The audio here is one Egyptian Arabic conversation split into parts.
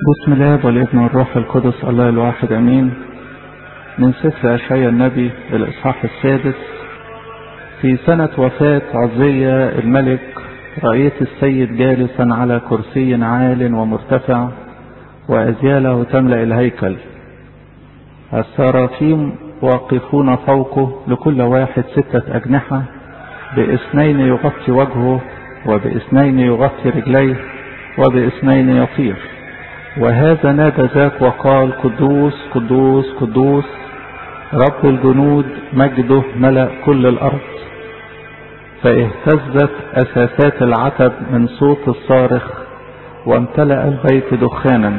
بسم الله والابن والروح القدس الله الواحد امين من سفر اشعيا النبي الاصحاح السادس في سنة وفاة عزية الملك رأيت السيد جالسا على كرسي عال ومرتفع وأزياله تملأ الهيكل السرافيم واقفون فوقه لكل واحد ستة أجنحة باثنين يغطي وجهه وباثنين يغطي رجليه وباثنين يطير وهذا نادى ذاك وقال قدوس قدوس قدوس رب الجنود مجده ملأ كل الأرض فاهتزت أساسات العتب من صوت الصارخ وامتلأ البيت دخانا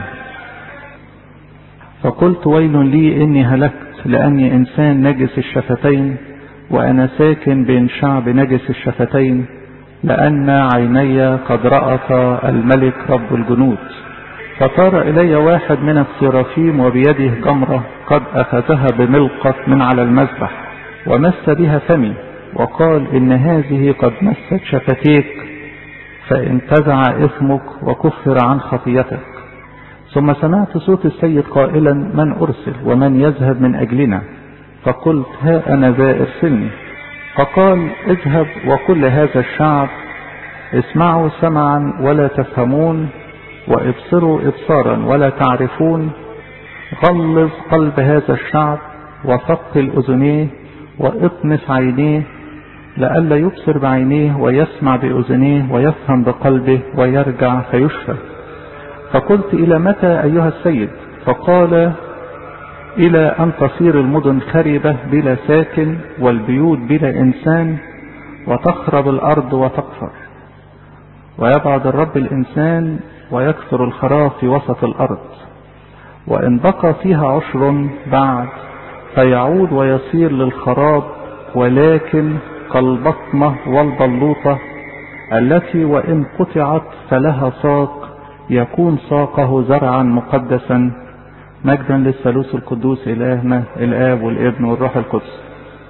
فقلت ويل لي إني هلكت لأني إنسان نجس الشفتين وأنا ساكن بين شعب نجس الشفتين لأن عيني قد رأتا الملك رب الجنود فطار إلي واحد من السرافيم وبيده جمرة قد أخذها بملقط من على المذبح ومس بها فمي وقال إن هذه قد مست شفتيك فانتزع إثمك وكفر عن خطيتك ثم سمعت صوت السيد قائلا من أرسل ومن يذهب من أجلنا فقلت ها أنا ذا ارسلني فقال اذهب وكل هذا الشعب اسمعوا سمعا ولا تفهمون وابصروا ابصارا ولا تعرفون غلظ قلب هذا الشعب وثقل اذنيه واطمس عينيه لئلا يبصر بعينيه ويسمع باذنيه ويفهم بقلبه ويرجع فيشفى فقلت الى متى ايها السيد فقال الى ان تصير المدن خربه بلا ساكن والبيوت بلا انسان وتخرب الارض وتقفر ويبعد الرب الانسان ويكثر الخراب في وسط الأرض وإن بقى فيها عشر بعد فيعود ويصير للخراب ولكن كالبطمة والبلوطة التي وإن قطعت فلها ساق يكون ساقه زرعا مقدسا مجدا للثالوث القدوس إلهنا الآب والابن والروح القدس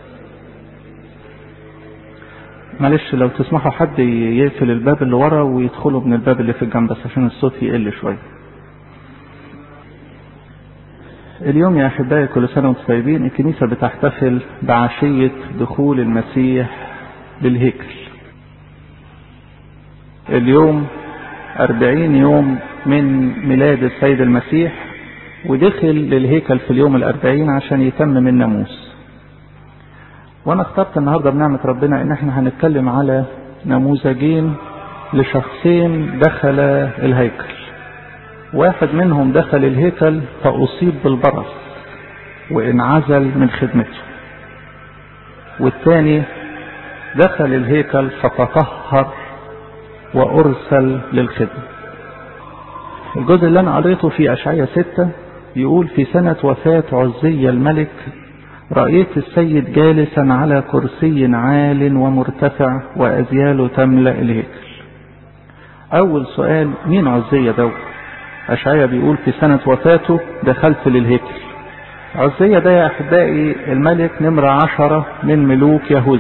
معلش لو تسمحوا حد يقفل الباب اللي ورا ويدخلوا من الباب اللي في الجنب بس عشان الصوت يقل شويه. اليوم يا احبائي كل سنه وانتم طيبين الكنيسه بتحتفل بعشيه دخول المسيح للهيكل. اليوم أربعين يوم من ميلاد السيد المسيح ودخل للهيكل في اليوم الأربعين عشان يتمم الناموس وانا اخترت النهارده بنعمه ربنا ان احنا هنتكلم على نموذجين لشخصين دخل الهيكل واحد منهم دخل الهيكل فاصيب بالبرص وانعزل من خدمته والثاني دخل الهيكل فتطهر وارسل للخدمه الجزء اللي انا قريته في اشعياء ستة يقول في سنة وفاة عزي الملك رأيت السيد جالسا على كرسي عال ومرتفع وأزياله تملأ الهيكل أول سؤال مين عزية ده أشعيا بيقول في سنة وفاته دخلت للهيكل عزية ده يا أحبائي الملك نمرة عشرة من ملوك يهوذا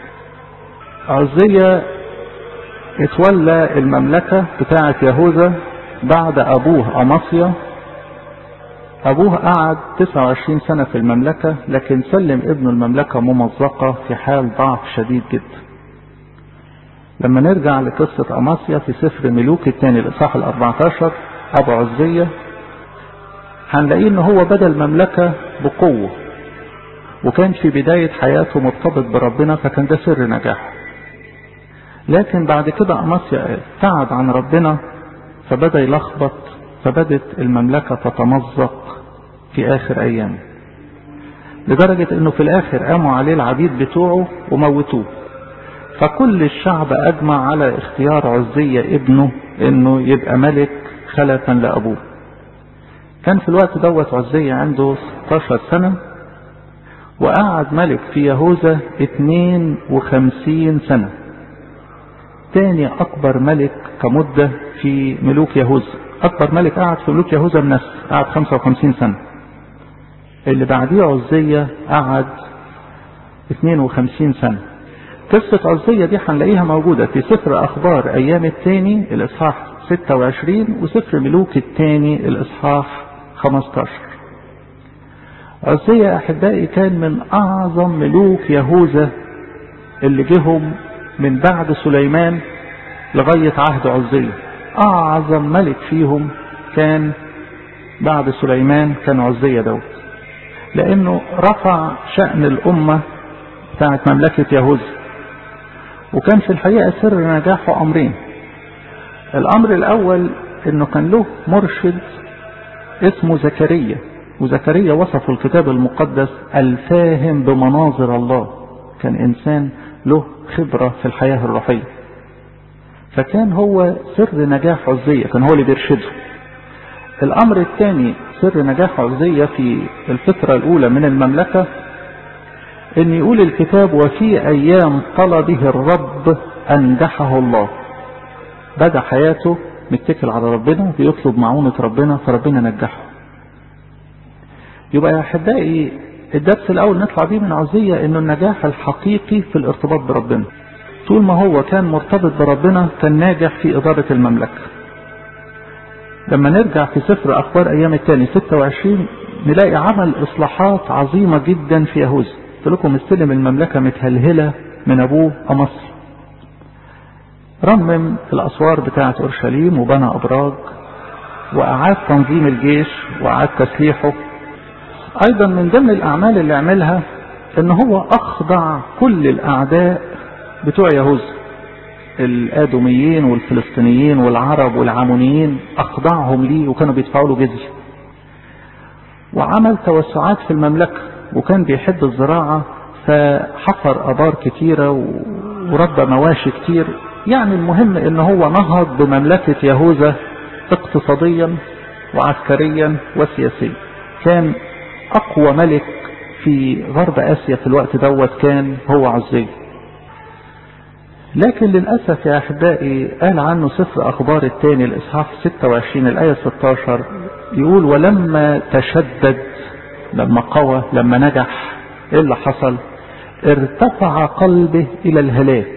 عزية اتولى المملكة بتاعة يهوذا بعد أبوه أمصيا أبوه قعد 29 سنة في المملكة لكن سلم ابنه المملكة ممزقة في حال ضعف شديد جدا. لما نرجع لقصة أماسيا في سفر ملوك الثاني الإصحاح ال 14 أبو عزية هنلاقيه إن هو بدا المملكة بقوة وكان في بداية حياته مرتبط بربنا فكان ده سر نجاحه. لكن بعد كده أماسيا ابتعد عن ربنا فبدأ يلخبط فبدت المملكة تتمزق في آخر أيام لدرجة أنه في الآخر قاموا عليه العبيد بتوعه وموتوه فكل الشعب أجمع على اختيار عزية ابنه أنه يبقى ملك خلفا لأبوه كان في الوقت دوت عزية عنده 16 سنة وقعد ملك في يهوذا 52 سنة تاني أكبر ملك كمدة في ملوك يهوذا أكبر ملك قعد في ملوك يهوذا الناس قعد 55 سنة اللي بعديه عزية قعد 52 سنة قصة عزية دي هنلاقيها موجودة في سفر أخبار أيام الثاني الإصحاح 26 وسفر ملوك الثاني الإصحاح 15 عزية أحبائي كان من أعظم ملوك يهوذا اللي جهم من بعد سليمان لغاية عهد عزية أعظم ملك فيهم كان بعد سليمان كان عزية داود لأنه رفع شأن الأمة بتاعت مملكة يهوذا وكان في الحقيقة سر نجاحه أمرين الأمر الأول أنه كان له مرشد اسمه زكريا وزكريا وصف الكتاب المقدس الفاهم بمناظر الله كان إنسان له خبرة في الحياة الروحية فكان هو سر نجاح عزية كان هو اللي بيرشده الأمر الثاني سر نجاح عزية في الفترة الأولى من المملكة ان يقول الكتاب وفي ايام طلبه الرب انجحه الله بدا حياته متكل على ربنا بيطلب معونة ربنا فربنا نجحه يبقى يا احبائي الدرس الاول نطلع بيه من عزية انه النجاح الحقيقي في الارتباط بربنا طول ما هو كان مرتبط بربنا كان ناجح في ادارة المملكة لما نرجع في سفر اخبار ايام الثاني 26 نلاقي عمل اصلاحات عظيمة جدا في يهوذا قلت لكم استلم المملكة متهلهلة من أبوه أمصر رمم الأسوار بتاعة أورشليم وبنى أبراج وأعاد تنظيم الجيش وأعاد تسليحه أيضا من ضمن الأعمال اللي عملها إن هو أخضع كل الأعداء بتوع يهوذا الآدوميين والفلسطينيين والعرب والعامونيين أخضعهم ليه وكانوا بيدفعوا له جزية وعمل توسعات في المملكة وكان بيحب الزراعة فحفر أبار كتيرة وربى مواشي كتير يعني المهم ان هو نهض بمملكة يهوذا اقتصاديا وعسكريا وسياسيا كان اقوى ملك في غرب اسيا في الوقت دوت كان هو عزي لكن للأسف يا أحبائي قال عنه سفر أخبار الثاني الإصحاح 26 الآية 16 يقول ولما تشدد لما قوى لما نجح ايه اللي حصل ارتفع قلبه الى الهلاك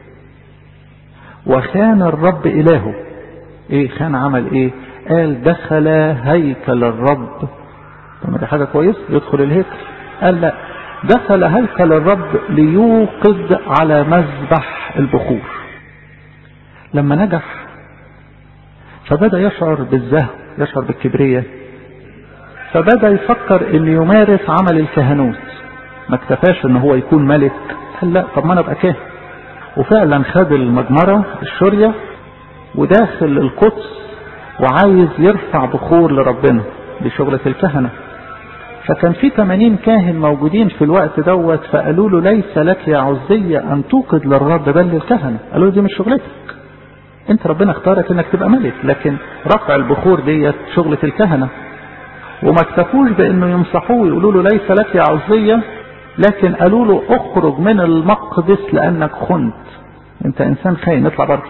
وخان الرب الهه ايه خان عمل ايه قال دخل هيكل الرب طب دي حاجه كويس يدخل الهيكل قال لا دخل هيكل الرب ليوقد على مذبح البخور لما نجح فبدا يشعر بالزهو يشعر بالكبرياء فبدأ يفكر ان يمارس عمل الكهنوت ما اكتفاش ان هو يكون ملك قال لا طب ما انا ابقى كاهن وفعلا خد المجمرة الشورية وداخل القدس وعايز يرفع بخور لربنا دي شغلة الكهنة فكان في 80 كاهن موجودين في الوقت دوت فقالوا له ليس لك يا عزية ان توقد للرب بل للكهنة قالوا له دي مش شغلتك انت ربنا اختارك انك تبقى ملك لكن رفع البخور ديت شغلة الكهنة وما اكتفوش بانه يمسحوه ويقولوا له ليس لك يا عزية لكن قالوا له اخرج من المقدس لانك خنت انت انسان خاين اطلع بره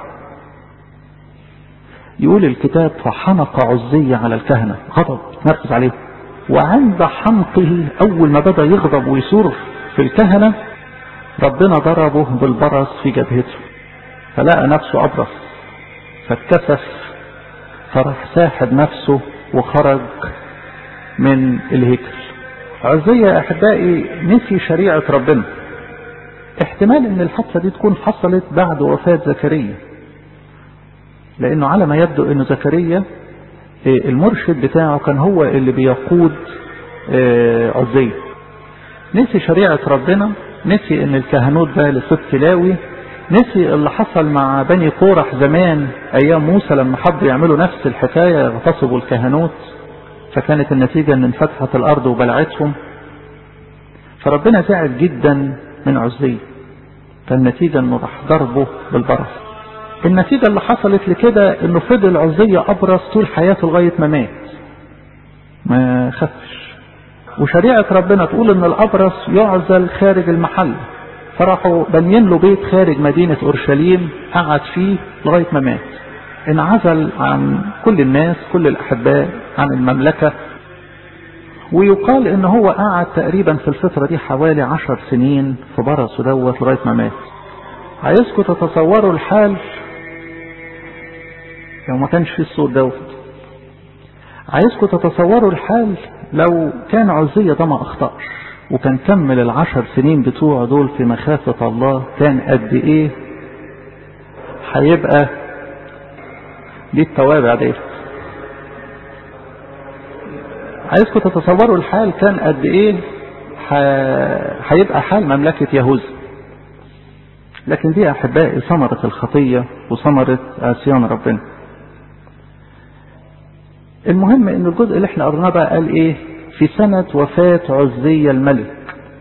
يقول الكتاب فحنق عزية على الكهنة غضب نركز عليه وعند حنقه اول ما بدا يغضب ويثور في الكهنة ربنا ضربه بالبرص في جبهته فلقى نفسه ابرص فاتكسف فراح ساحب نفسه وخرج من الهيكل عزية أحبائي نسي شريعة ربنا احتمال ان الحادثة دي تكون حصلت بعد وفاة زكريا لانه على ما يبدو انه زكريا المرشد بتاعه كان هو اللي بيقود عزية نسي شريعة ربنا نسي ان الكهنوت ده لست لاوي نسي اللي حصل مع بني قورح زمان ايام موسى لما حبوا يعملوا نفس الحكاية يغتصبوا الكهنوت فكانت النتيجة ان انفتحت الارض وبلعتهم فربنا زعل جدا من عزية فالنتيجة انه راح ضربه بالبرص النتيجة اللي حصلت لكده انه فضل عزية ابرص طول حياته لغاية ما مات ما خفش وشريعة ربنا تقول ان الابرص يعزل خارج المحل فراحوا بنين له بيت خارج مدينة اورشليم قعد فيه لغاية ما مات انعزل عن كل الناس كل الاحباء عن المملكة ويقال ان هو قعد تقريبا في الفترة دي حوالي عشر سنين في برصه دوت لغاية ما مات عايزكم تتصوروا الحال يعني ما كانش في الصوت دوت عايزكم تتصوروا الحال لو كان عزية ده ما أخطأش وكان كمل العشر سنين بتوعه دول في مخافة الله كان قد إيه هيبقى دي التوابع ديت عايزكم تتصوروا الحال كان قد ايه هيبقى حال مملكة يهوذا لكن دي احبائي ثمرة الخطية وثمرة عصيان ربنا المهم ان الجزء اللي احنا قرناه بقى قال ايه في سنة وفاة عزية الملك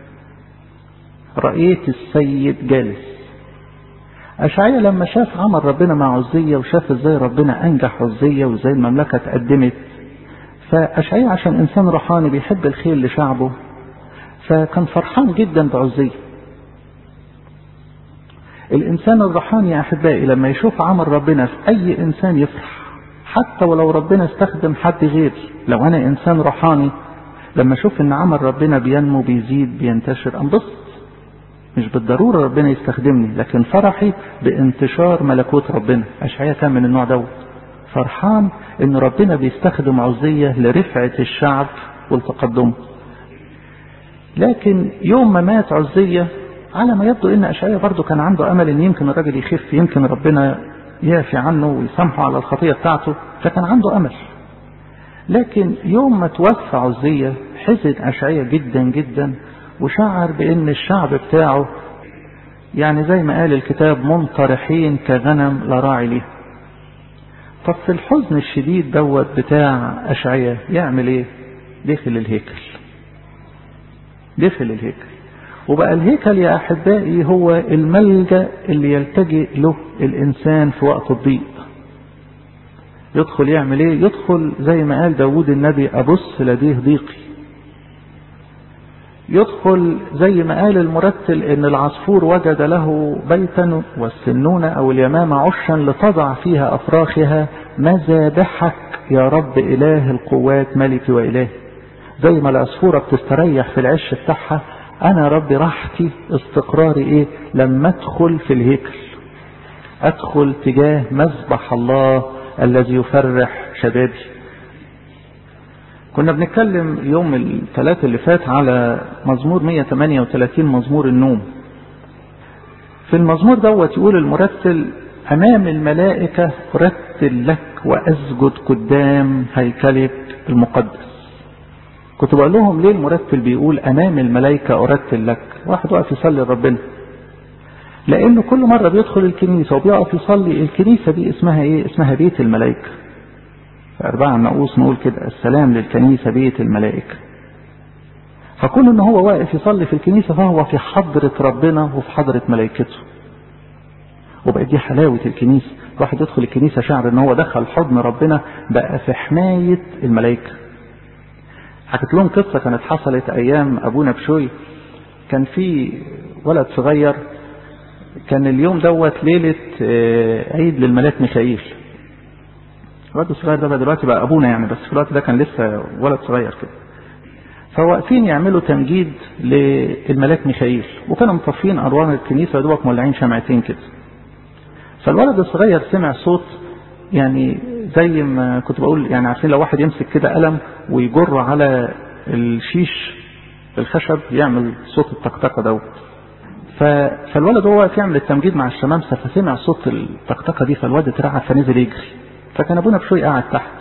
رأيت السيد جالس أشعية لما شاف عمل ربنا مع عزية وشاف ازاي ربنا أنجح عزية وازاي المملكة اتقدمت فأشعية عشان إنسان روحاني بيحب الخير لشعبه فكان فرحان جدا بعزية الإنسان الروحاني يا أحبائي لما يشوف عمل ربنا في أي إنسان يفرح حتى ولو ربنا استخدم حد غيري لو أنا إنسان روحاني لما أشوف إن عمل ربنا بينمو بيزيد بينتشر أنبسط مش بالضرورة ربنا يستخدمني لكن فرحي بانتشار ملكوت ربنا أشعية كان من النوع دوت فرحان ان ربنا بيستخدم عزية لرفعة الشعب والتقدم لكن يوم ما مات عزية على ما يبدو ان اشعياء برضه كان عنده امل ان يمكن الراجل يخف يمكن ربنا يعفي عنه ويسامحه على الخطية بتاعته فكان عنده امل لكن يوم ما توفى عزية حزن اشعياء جدا جدا وشعر بان الشعب بتاعه يعني زي ما قال الكتاب منطرحين كغنم لا راعي ليه طب في الحزن الشديد دوت بتاع أشعية يعمل ايه دخل الهيكل دخل الهيكل وبقى الهيكل يا أحبائي هو الملجأ اللي يلتجئ له الإنسان في وقت الضيق يدخل يعمل ايه يدخل زي ما قال داود النبي أبص لديه ضيقي يدخل زي ما قال المرتل ان العصفور وجد له بيتا والسنونة او اليمامة عشا لتضع فيها افراخها مذابحك يا رب اله القوات ملكي واله زي ما العصفورة بتستريح في العش بتاعها انا ربي راحتي استقراري ايه لما ادخل في الهيكل ادخل تجاه مذبح الله الذي يفرح شبابي كنا بنتكلم يوم الثلاث اللي فات على مزمور 138 مزمور النوم في المزمور دوت يقول المرتل أمام الملائكة أرتل لك وأسجد قدام هيكلك المقدس كنت بقول لهم ليه المرتل بيقول أمام الملائكة أرتل لك واحد واقف يصلي لربنا لأنه كل مرة بيدخل الكنيسة وبيقف يصلي الكنيسة دي اسمها إيه اسمها بيت الملائكة في أربعة النقوص نقول كده السلام للكنيسة بيت الملائكة فكون ان هو واقف يصلي في الكنيسة فهو في حضرة ربنا وفي حضرة ملائكته وبقى دي حلاوة الكنيسة واحد يدخل الكنيسة شعر ان هو دخل حضن ربنا بقى في حماية الملائكة حكيت لهم قصة كانت حصلت ايام ابونا بشوي كان في ولد صغير كان اليوم دوت ليلة عيد للملاك ميخائيل الواد الصغير ده بقى دلوقتي بقى ابونا يعني بس في الوقت ده كان لسه ولد صغير كده فواقفين يعملوا تمجيد للملاك ميخائيل وكانوا مطفين انوار الكنيسه يا دوبك مولعين شمعتين كده فالولد الصغير سمع صوت يعني زي ما كنت بقول يعني عارفين لو واحد يمسك كده قلم ويجر على الشيش الخشب يعمل صوت الطقطقه دوت فالولد هو واقف يعمل التمجيد مع الشمامسه فسمع صوت الطقطقه دي فالواد اترعب فنزل يجري فكان ابونا بشوي قاعد تحت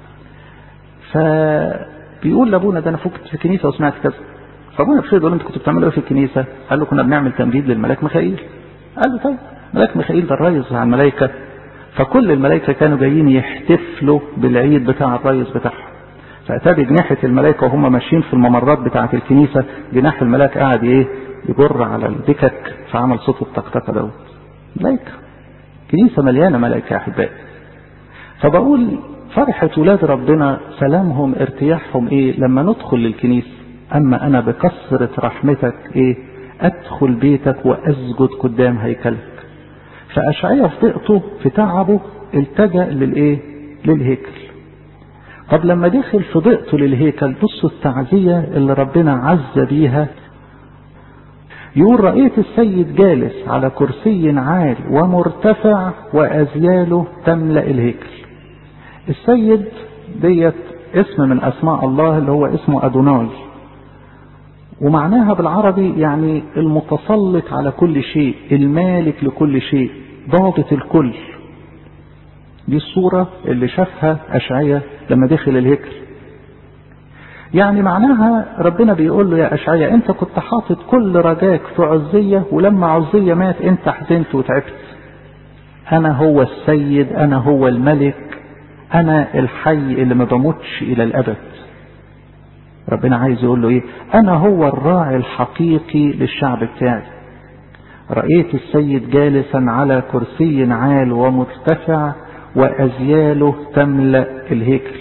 فبيقول لابونا ده انا فكت في الكنيسه وسمعت كذا فابونا بشوي بيقول له انت كنت بتعملوا ايه في الكنيسه؟ قال له كنا بنعمل تمجيد للملاك ميخائيل قال له طيب ملاك ميخائيل ده الريس على الملائكه فكل الملائكه كانوا جايين يحتفلوا بالعيد بتاع الريس بتاعهم فاتى بجناحه الملائكه وهم ماشيين في الممرات بتاعه الكنيسه جناح الملاك قاعد ايه يجر على الدكك فعمل صوت الطقطقه دوت ملائكه كنيسه مليانه ملائكه يا احبائي فبقول فرحة ولاد ربنا سلامهم ارتياحهم ايه لما ندخل للكنيسة اما انا بكثرة رحمتك ايه ادخل بيتك واسجد قدام هيكلك فاشعيا في ضيقته في تعبه التجأ للايه للهيكل طب لما دخل في ضيقته للهيكل بصوا التعزية اللي ربنا عز بيها يقول رأيت السيد جالس على كرسي عال ومرتفع وأزياله تملأ الهيكل السيد ديت اسم من اسماء الله اللي هو اسمه ادوناي ومعناها بالعربي يعني المتسلط على كل شيء المالك لكل شيء ضابط الكل دي الصورة اللي شافها أشعية لما دخل الهيكل يعني معناها ربنا بيقول له يا أشعية أنت كنت حاطط كل رجاك في عزية ولما عزية مات أنت حزنت وتعبت أنا هو السيد أنا هو الملك أنا الحي اللي ما بموتش إلى الأبد ربنا عايز يقول له إيه أنا هو الراعي الحقيقي للشعب بتاعي رأيت السيد جالسا على كرسي عال ومرتفع وأزياله تملأ الهيكل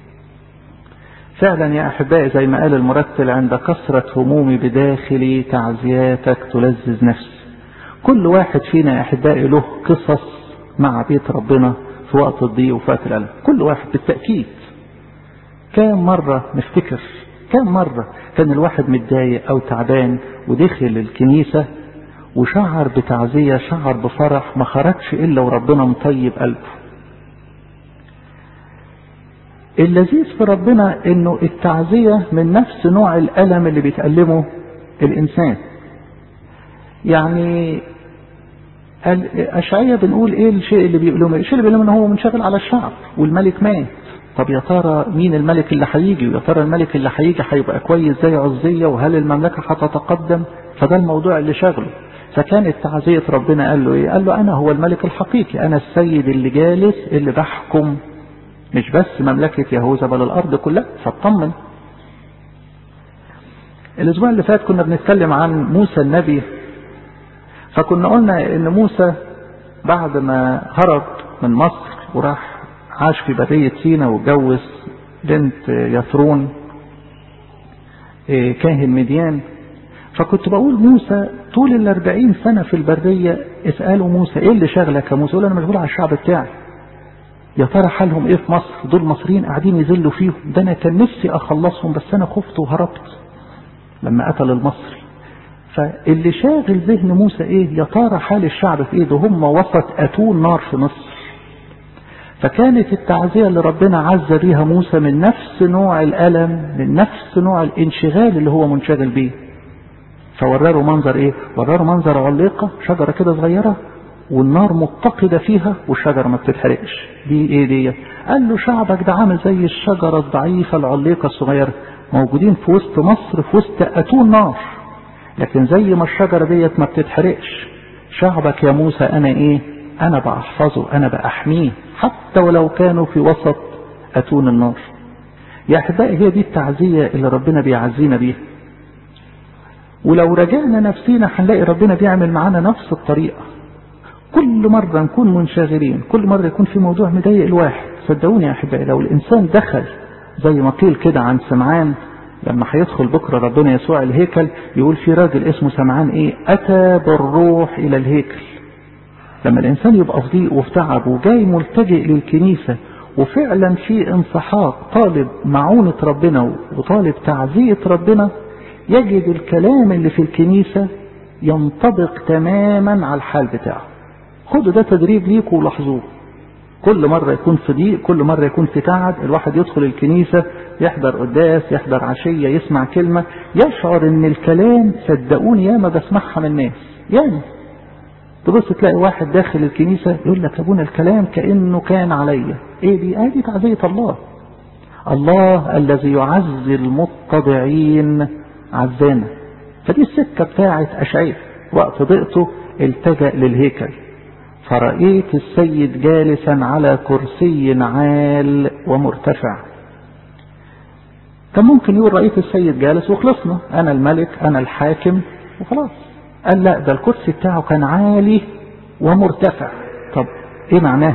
فعلا يا أحبائي زي ما قال المرتل عند كثرة همومي بداخلي تعزياتك تلذذ نفسي كل واحد فينا يا أحبائي له قصص مع بيت ربنا في وقت الضيق وفي وقت الألم كل واحد بالتأكيد كم مرة نفتكر كم مرة كان الواحد متضايق أو تعبان ودخل الكنيسة وشعر بتعزية شعر بفرح ما خرجش إلا وربنا مطيب قلبه اللذيذ في ربنا انه التعزية من نفس نوع الألم اللي بيتألمه الإنسان يعني أشعية بنقول ايه الشيء اللي بيقولوه الشيء اللي بيقولوه ان هو منشغل على الشعب والملك مات طب يا ترى مين الملك اللي هيجي ويا ترى الملك اللي هيجي هيبقى كويس زي عزية وهل المملكة هتتقدم فده الموضوع اللي شغله فكانت تعزية ربنا قال له ايه قال له انا هو الملك الحقيقي انا السيد اللي جالس اللي بحكم مش بس مملكة يهوذا بل الارض كلها فاطمن الاسبوع اللي فات كنا بنتكلم عن موسى النبي فكنا قلنا ان موسى بعد ما هرب من مصر وراح عاش في برية سينا واتجوز بنت يثرون كاهن مديان فكنت بقول موسى طول الأربعين سنة في البرية اسألوا موسى ايه اللي شغلك يا موسى يقول انا مشغول على الشعب بتاعي يا ترى حالهم ايه في مصر دول مصريين قاعدين يذلوا فيهم ده انا كان نفسي اخلصهم بس انا خفت وهربت لما قتل المصري فاللي شاغل ذهن موسى ايه يا ترى حال الشعب في ايه ده هم وسط اتون نار في مصر فكانت التعزية اللي ربنا عز بيها موسى من نفس نوع الألم من نفس نوع الانشغال اللي هو منشغل بيه فوراره منظر ايه وراره منظر عليقة شجرة كده صغيرة والنار متقدة فيها والشجرة ما بتتحرقش دي ايه دي قال له شعبك ده عامل زي الشجرة الضعيفة العليقة الصغيرة موجودين في وسط مصر في وسط أتون نار لكن زي ما الشجرة ديت ما بتتحرقش شعبك يا موسى أنا إيه أنا بأحفظه أنا بأحميه حتى ولو كانوا في وسط أتون النار يا أحبائي هي دي التعزية اللي ربنا بيعزينا بيها ولو رجعنا نفسينا هنلاقي ربنا بيعمل معانا نفس الطريقة كل مرة نكون منشغلين كل مرة يكون في موضوع مضايق الواحد صدقوني يا أحبائي لو الإنسان دخل زي ما قيل كده عن سمعان لما هيدخل بكرة ربنا يسوع الهيكل يقول في راجل اسمه سمعان ايه اتى بالروح الى الهيكل لما الانسان يبقى في ضيق وفي تعب وجاي ملتجئ للكنيسة وفعلا في انسحاق طالب معونة ربنا وطالب تعزية ربنا يجد الكلام اللي في الكنيسة ينطبق تماما على الحال بتاعه خدوا ده تدريب ليكوا ولاحظوه كل مرة يكون في ضيق كل مرة يكون في تعب الواحد يدخل الكنيسة يحضر قداس يحضر عشية يسمع كلمة يشعر ان الكلام صدقوني ياما بسمعها من الناس ياما تبص تلاقي واحد داخل الكنيسة يقول لك ابونا الكلام كأنه كان عليا ايه دي اه دي تعزية الله الله الذي يعزي المتضعين عزانا فدي السكة بتاعت أشعير وقت ضيقته التجأ للهيكل فرأيت السيد جالسا على كرسي عال ومرتفع كان ممكن يقول رأيت السيد جالس وخلصنا أنا الملك أنا الحاكم وخلاص قال لا ده الكرسي بتاعه كان عالي ومرتفع طب ايه معناه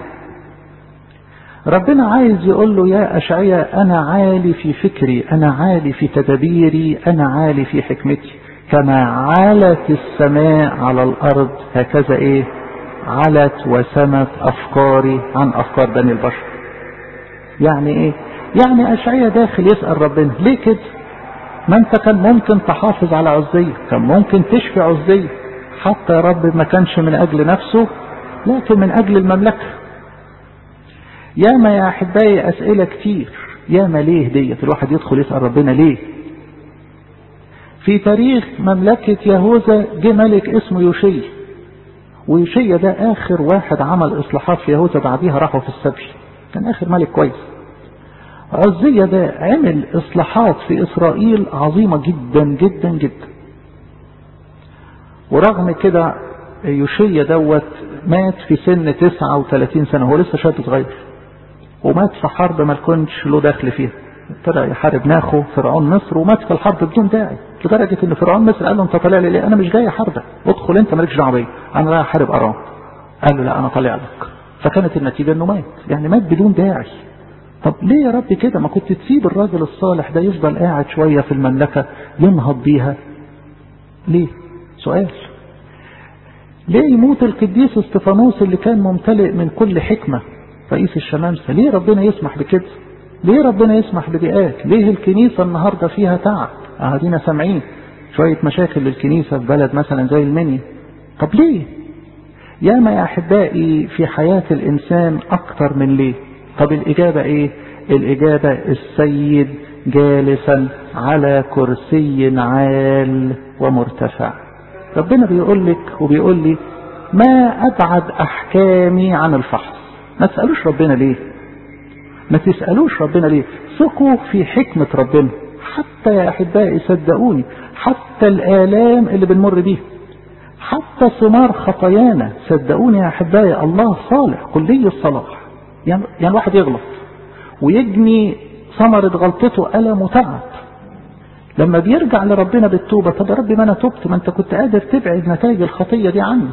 ربنا عايز يقول له يا أشعية أنا عالي في فكري أنا عالي في تدبيري أنا عالي في حكمتي كما علت السماء على الأرض هكذا إيه علت وسمت أفكاري عن أفكار بني البشر يعني إيه يعني أشعية داخل يسأل ربنا ليه كده ما أنت كان ممكن تحافظ على عزية كان ممكن تشفي عزية حتى يا رب ما كانش من أجل نفسه لكن من أجل المملكة ياما يا احبائي اسئله كتير ياما ليه ديت الواحد يدخل يسال ربنا ليه في تاريخ مملكة يهوذا جه ملك اسمه يوشي ويوشيا ده آخر واحد عمل إصلاحات في يهوذا بعديها راحوا في السبي كان آخر ملك كويس عزية ده عمل إصلاحات في إسرائيل عظيمة جدا جدا جدا ورغم كده يوشيا دوت مات في سن 39 سنة هو لسه شاب صغير ومات في حرب ما كنتش له دخل فيها طلع يحارب ناخو فرعون مصر ومات في الحرب بدون داعي لدرجة ان فرعون مصر قال له انت طالع لي ليه انا مش جاي احاربك ادخل انت مالكش دعوه بيا انا رايح احارب ارام قال له لا انا طالع لك فكانت النتيجة انه مات يعني مات بدون داعي طب ليه يا رب كده ما كنت تسيب الراجل الصالح ده يفضل قاعد شوية في المملكة ينهض بيها ليه سؤال ليه يموت القديس استفانوس اللي كان ممتلئ من كل حكمة رئيس الشمامسة ليه ربنا يسمح بكده ليه ربنا يسمح ببيئات ليه الكنيسة النهاردة فيها تعب قاعدين سامعين شوية مشاكل للكنيسة في بلد مثلا زي المنيا طب ليه ياما يا أحبائي في حياة الإنسان أكتر من ليه طب الإجابة إيه الإجابة السيد جالسا على كرسي عال ومرتفع ربنا بيقول لك وبيقول لي ما أبعد أحكامي عن الفحص ما تسألوش ربنا ليه ما تسألوش ربنا ليه ثقوا في حكمة ربنا حتى يا أحبائي صدقوني حتى الآلام اللي بنمر بيها حتى ثمار خطايانا صدقوني يا أحبائي الله صالح كلي الصلاح يعني, يعني الواحد يغلط ويجني ثمرة غلطته ألم وتعب لما بيرجع لربنا بالتوبة طب يا رب ما أنا تبت ما أنت كنت قادر تبعد نتائج الخطية دي عني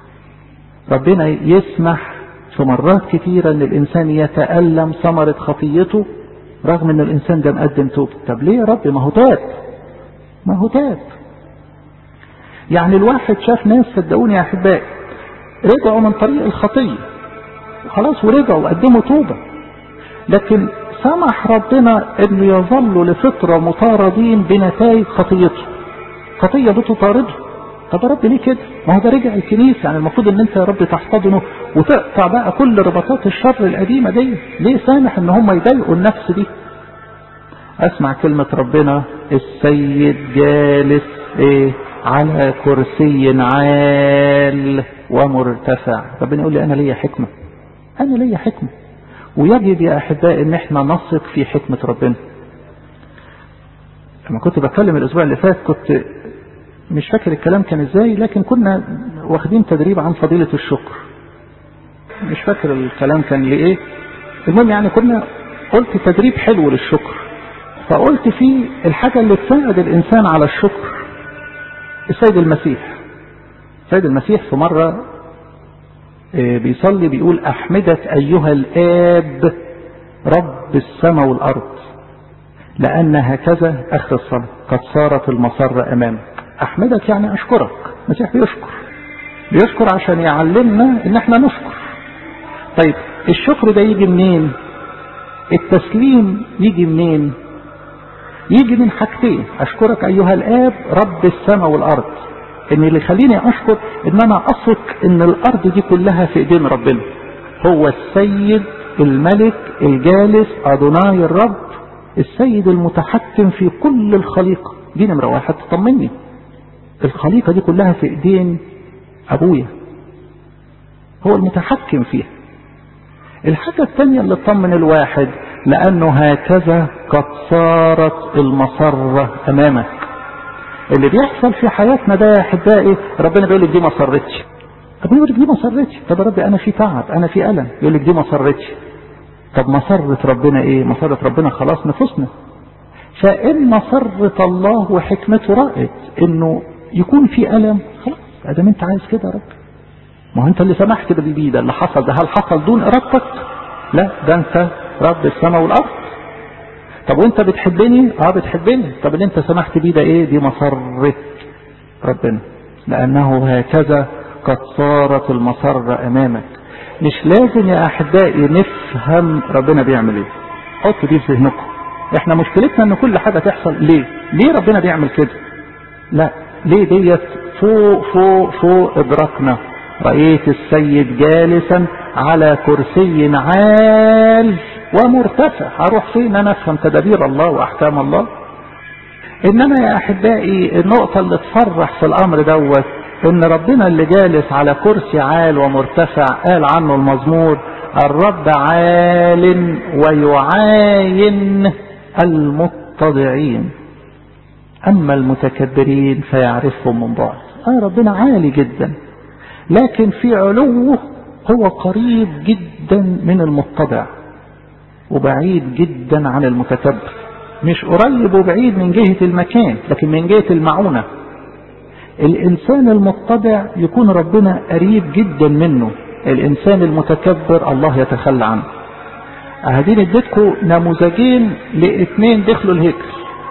ربنا يسمح في مرات كتيرة ان الانسان يتألم ثمرة خطيته رغم ان الانسان ده مقدم توبة طب ليه يا رب ما هو تاب ما هو تاب يعني الواحد شاف ناس صدقوني يا احبائي رجعوا من طريق الخطية خلاص ورجعوا وقدموا توبة لكن سمح ربنا انه يظلوا لفترة مطاردين بنتائج خطيته خطية بتطارده طب يا رب ليه كده؟ ما هو ده رجع الكنيسه يعني المفروض ان انت يا رب تحتضنه وتقطع بقى كل رباطات الشر القديمه دي، ليه سامح ان هم يضايقوا النفس دي؟ اسمع كلمه ربنا السيد جالس ايه؟ على كرسي عال ومرتفع، ربنا يقول لي انا ليا حكمه. انا ليا حكمه. ويجب يا احبائي ان احنا نثق في حكمه ربنا. لما كنت بتكلم الاسبوع اللي فات كنت مش فاكر الكلام كان ازاي لكن كنا واخدين تدريب عن فضيلة الشكر مش فاكر الكلام كان لإيه المهم يعني كنا قلت تدريب حلو للشكر فقلت فيه الحاجة اللي تساعد الإنسان على الشكر السيد المسيح السيد المسيح في مرة بيصلي بيقول أحمدك أيها الآب رب السماء والأرض لأن هكذا آخر الصلاة قد صارت المسرة أمامك احمدك يعني اشكرك المسيح بيشكر بيشكر عشان يعلمنا ان احنا نشكر طيب الشكر ده يجي منين التسليم يجي منين يجي من حاجتين اشكرك ايها الاب رب السماء والارض ان اللي يخليني اشكر ان انا اثق ان الارض دي كلها في ايدين ربنا هو السيد الملك الجالس ادوناي الرب السيد المتحكم في كل الخليقه دي نمره واحد تطمني الخليقة دي كلها في ايدين ابويا هو المتحكم فيها الحاجة الثانية اللي تطمن الواحد لانه هكذا قد صارت المسرة امامك اللي بيحصل في حياتنا ده يا احبائي ربنا بيقول لك دي ما صرتش طب يقول لك دي ما صرتش طب يا ربي انا في تعب انا في الم يقول لك دي ما صرتش طب مسرة ربنا ايه مسرة ربنا خلاص نفوسنا فإن مسرة الله وحكمته رأت إنه يكون في ألم خلاص ادام انت عايز كده يا رب ما هو انت اللي سمحت باللي ده اللي حصل ده هل حصل دون ارادتك لا ده انت رب السماء والارض طب وانت بتحبني اه بتحبني طب اللي انت سمحت بيه ده ايه دي مسرة ربنا لانه هكذا قد صارت المسرة امامك مش لازم يا احبائي نفهم ربنا بيعمل ايه حطوا دي في ذهنكم احنا مشكلتنا ان كل حاجة تحصل ليه ليه ربنا بيعمل كده لا ليه ديت فوق فوق فوق ادراكنا رأيت السيد جالسا على كرسي عال ومرتفع هروح فين انا افهم تدابير الله واحكام الله انما يا احبائي النقطة اللي تفرح في الامر دوت ان ربنا اللي جالس على كرسي عال ومرتفع قال عنه المزمور الرب عال ويعاين المتضعين اما المتكبرين فيعرفهم من بعد اه ربنا عالي جدا لكن في علوه هو قريب جدا من المتضع وبعيد جدا عن المتكبر مش قريب وبعيد من جهة المكان لكن من جهة المعونة الإنسان المتضع يكون ربنا قريب جدا منه الإنسان المتكبر الله يتخلى عنه أهدين اديتكم نموذجين لاثنين دخلوا الهيكل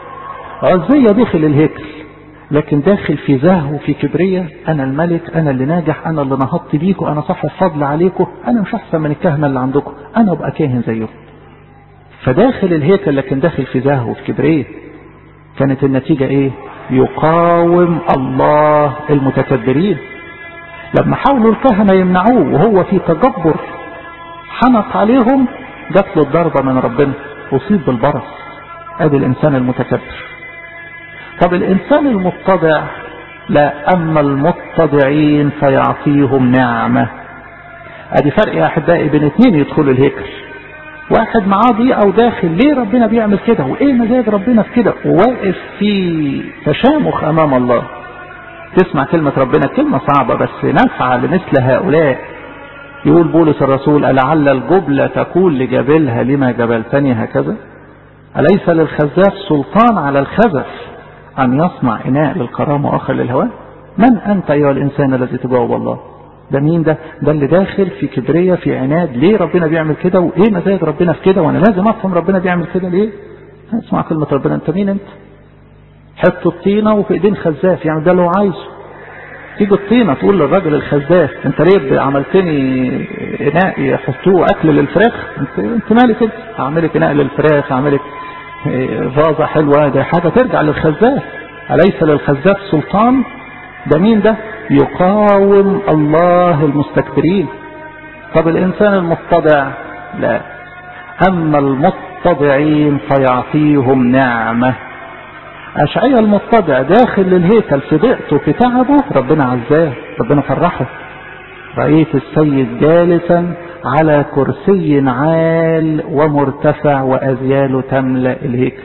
عزية دخل الهيكل لكن داخل في زهو وفي كبرية أنا الملك أنا اللي ناجح أنا اللي نهضت بيكم أنا صاحب فضل عليكم أنا مش أحسن من الكهنة اللي عندكم أنا أبقى كاهن زيكم فداخل الهيكل لكن داخل في زهو وفي كبرية كانت النتيجة ايه يقاوم الله المتكبرين لما حاولوا الكهنة يمنعوه وهو في تجبر حنق عليهم جات له الضربة من ربنا أصيب بالبرص ادي الإنسان المتكبر طب الإنسان المتضع لا أما المتضعين فيعطيهم نعمة ادي فرق يا أحبائي بين اتنين يدخلوا الهيكل واحد معاه ضيقة وداخل ليه ربنا بيعمل كده وايه مزاج ربنا في كده وواقف في تشامخ امام الله تسمع كلمة ربنا كلمة صعبة بس نافعة لمثل هؤلاء يقول بولس الرسول ألعل الجبلة تقول لجبلها لما جبلتني هكذا أليس للخزاف سلطان على الخزف أن يصنع إناء للكرامة وآخر للهواء من أنت أيها الإنسان الذي تجاوب الله ده مين ده ده اللي داخل في كبرية في عناد ليه ربنا بيعمل كده وايه مزاج ربنا في كده وانا لازم افهم ربنا بيعمل كده ليه اسمع كلمة ربنا انت مين انت حط الطينة وفي ايدين خزاف يعني ده اللي هو عايزه تيجي الطينة تقول للراجل الخزاف انت ليه عملتني اناء يحطوه اكل للفراخ انت, انت مالك انت هعملك اناء للفراخ هعملك فازة حلوة ده حاجة ترجع للخزاف أليس للخزاف سلطان ده مين ده يقاوم الله المستكبرين طب الإنسان المتضع لا أما المتضعين فيعطيهم نعمة أشعية المتضع داخل للهيكل في ضيقته في تعبه ربنا عزاه ربنا فرحه رأيت السيد جالسا على كرسي عال ومرتفع وأذياله تملأ الهيكل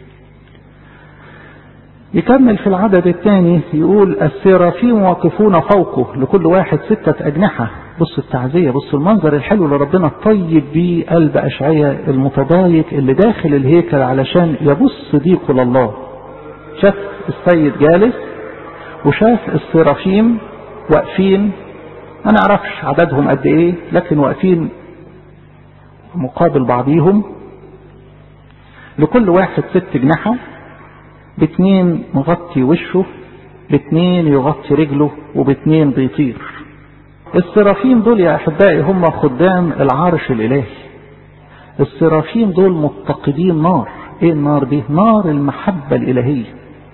يكمل في العدد الثاني يقول السرافيم واقفون فوقه لكل واحد ستة أجنحة بص التعزية بص المنظر الحلو اللي ربنا طيب بيه قلب أشعية المتضايق اللي داخل الهيكل علشان يبص ضيقه لله شاف السيد جالس وشاف السرافيم واقفين ما نعرفش عددهم قد ايه لكن واقفين مقابل بعضيهم لكل واحد ست جناحه باتنين مغطي وشه باتنين يغطي رجله وباتنين بيطير السرافيم دول يا احبائي هم خدام العرش الالهي السرافيم دول متقدين نار ايه النار دي نار المحبة الالهية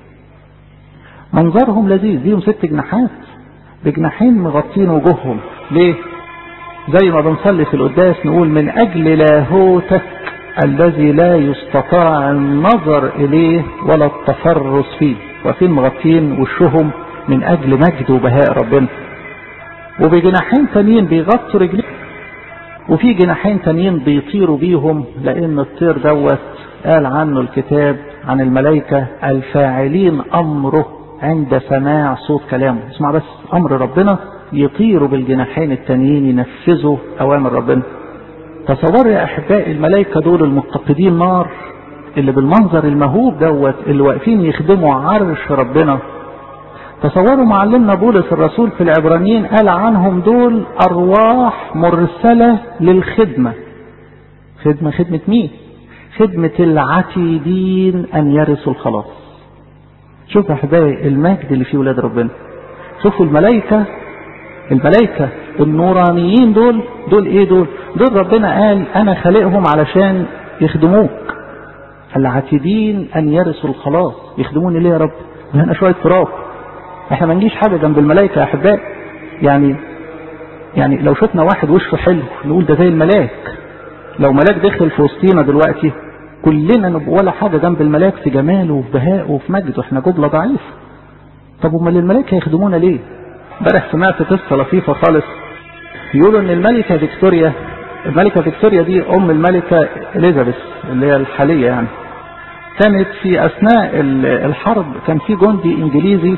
منظرهم لذيذ ليهم ست جناحات بجناحين مغطين وجوههم ليه زي ما بنصلي في القداس نقول من اجل لاهوتك الذي لا يستطاع النظر إليه ولا التفرس فيه واقفين مغطين وشهم من أجل مجد وبهاء ربنا وبجناحين تانيين بيغطوا رجليه وفي جناحين تانيين بيطيروا بيهم لأن الطير دوت قال عنه الكتاب عن الملائكة الفاعلين أمره عند سماع صوت كلامه اسمع بس أمر ربنا يطيروا بالجناحين التانيين ينفذوا أوامر ربنا تصوروا يا احبائي الملائكه دول المتقدين نار اللي بالمنظر المهوب دوت اللي واقفين يخدموا عرش ربنا تصوروا معلمنا بولس الرسول في العبرانيين قال عنهم دول ارواح مرسله للخدمه خدمه خدمه مين خدمه العتيدين ان يرثوا الخلاص شوف يا احبائي المجد اللي فيه ولاد ربنا شوفوا الملائكه الملائكة النورانيين دول دول ايه دول دول ربنا قال انا خالقهم علشان يخدموك العتيدين ان يرثوا الخلاص يخدموني ليه يا رب هنا شوية تراب احنا ما نجيش حاجة جنب الملائكة يا احبائي يعني يعني لو شفنا واحد وشه حلو نقول ده زي الملاك لو ملاك دخل في وسطينا دلوقتي كلنا نبقى ولا حاجة جنب الملاك في جماله وفي بهائه وفي مجده احنا جبلة ضعيفة طب امال الملاك هيخدمونا ليه امبارح سمعت قصة لطيفة خالص يقولوا ان الملكة فيكتوريا الملكة فيكتوريا دي ام الملكة اليزابيث اللي هي الحالية يعني كانت في اثناء الحرب كان في جندي انجليزي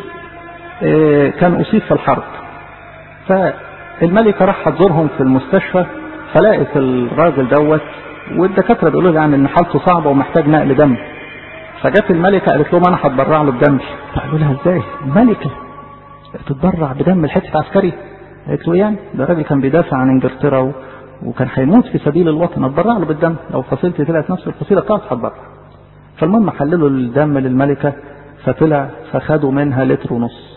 كان اصيب في الحرب فالملكة راح تزورهم في المستشفى فلقت الراجل دوت والدكاتره بيقولوا لي يعني ان حالته صعبه ومحتاج نقل دم فجت الملكه قالت لهم انا هتبرع له بدمي فقالوا لها ازاي الملكه تتبرع بدم الحته عسكري قالت له يعني ده راجل كان بيدافع عن انجلترا و... وكان هيموت في سبيل الوطن اتبرع له بالدم لو فصيلتي طلعت نفس الفصيله بتاعته هتبرع فالمهم حللوا الدم للملكه فطلع فخدوا منها لتر ونص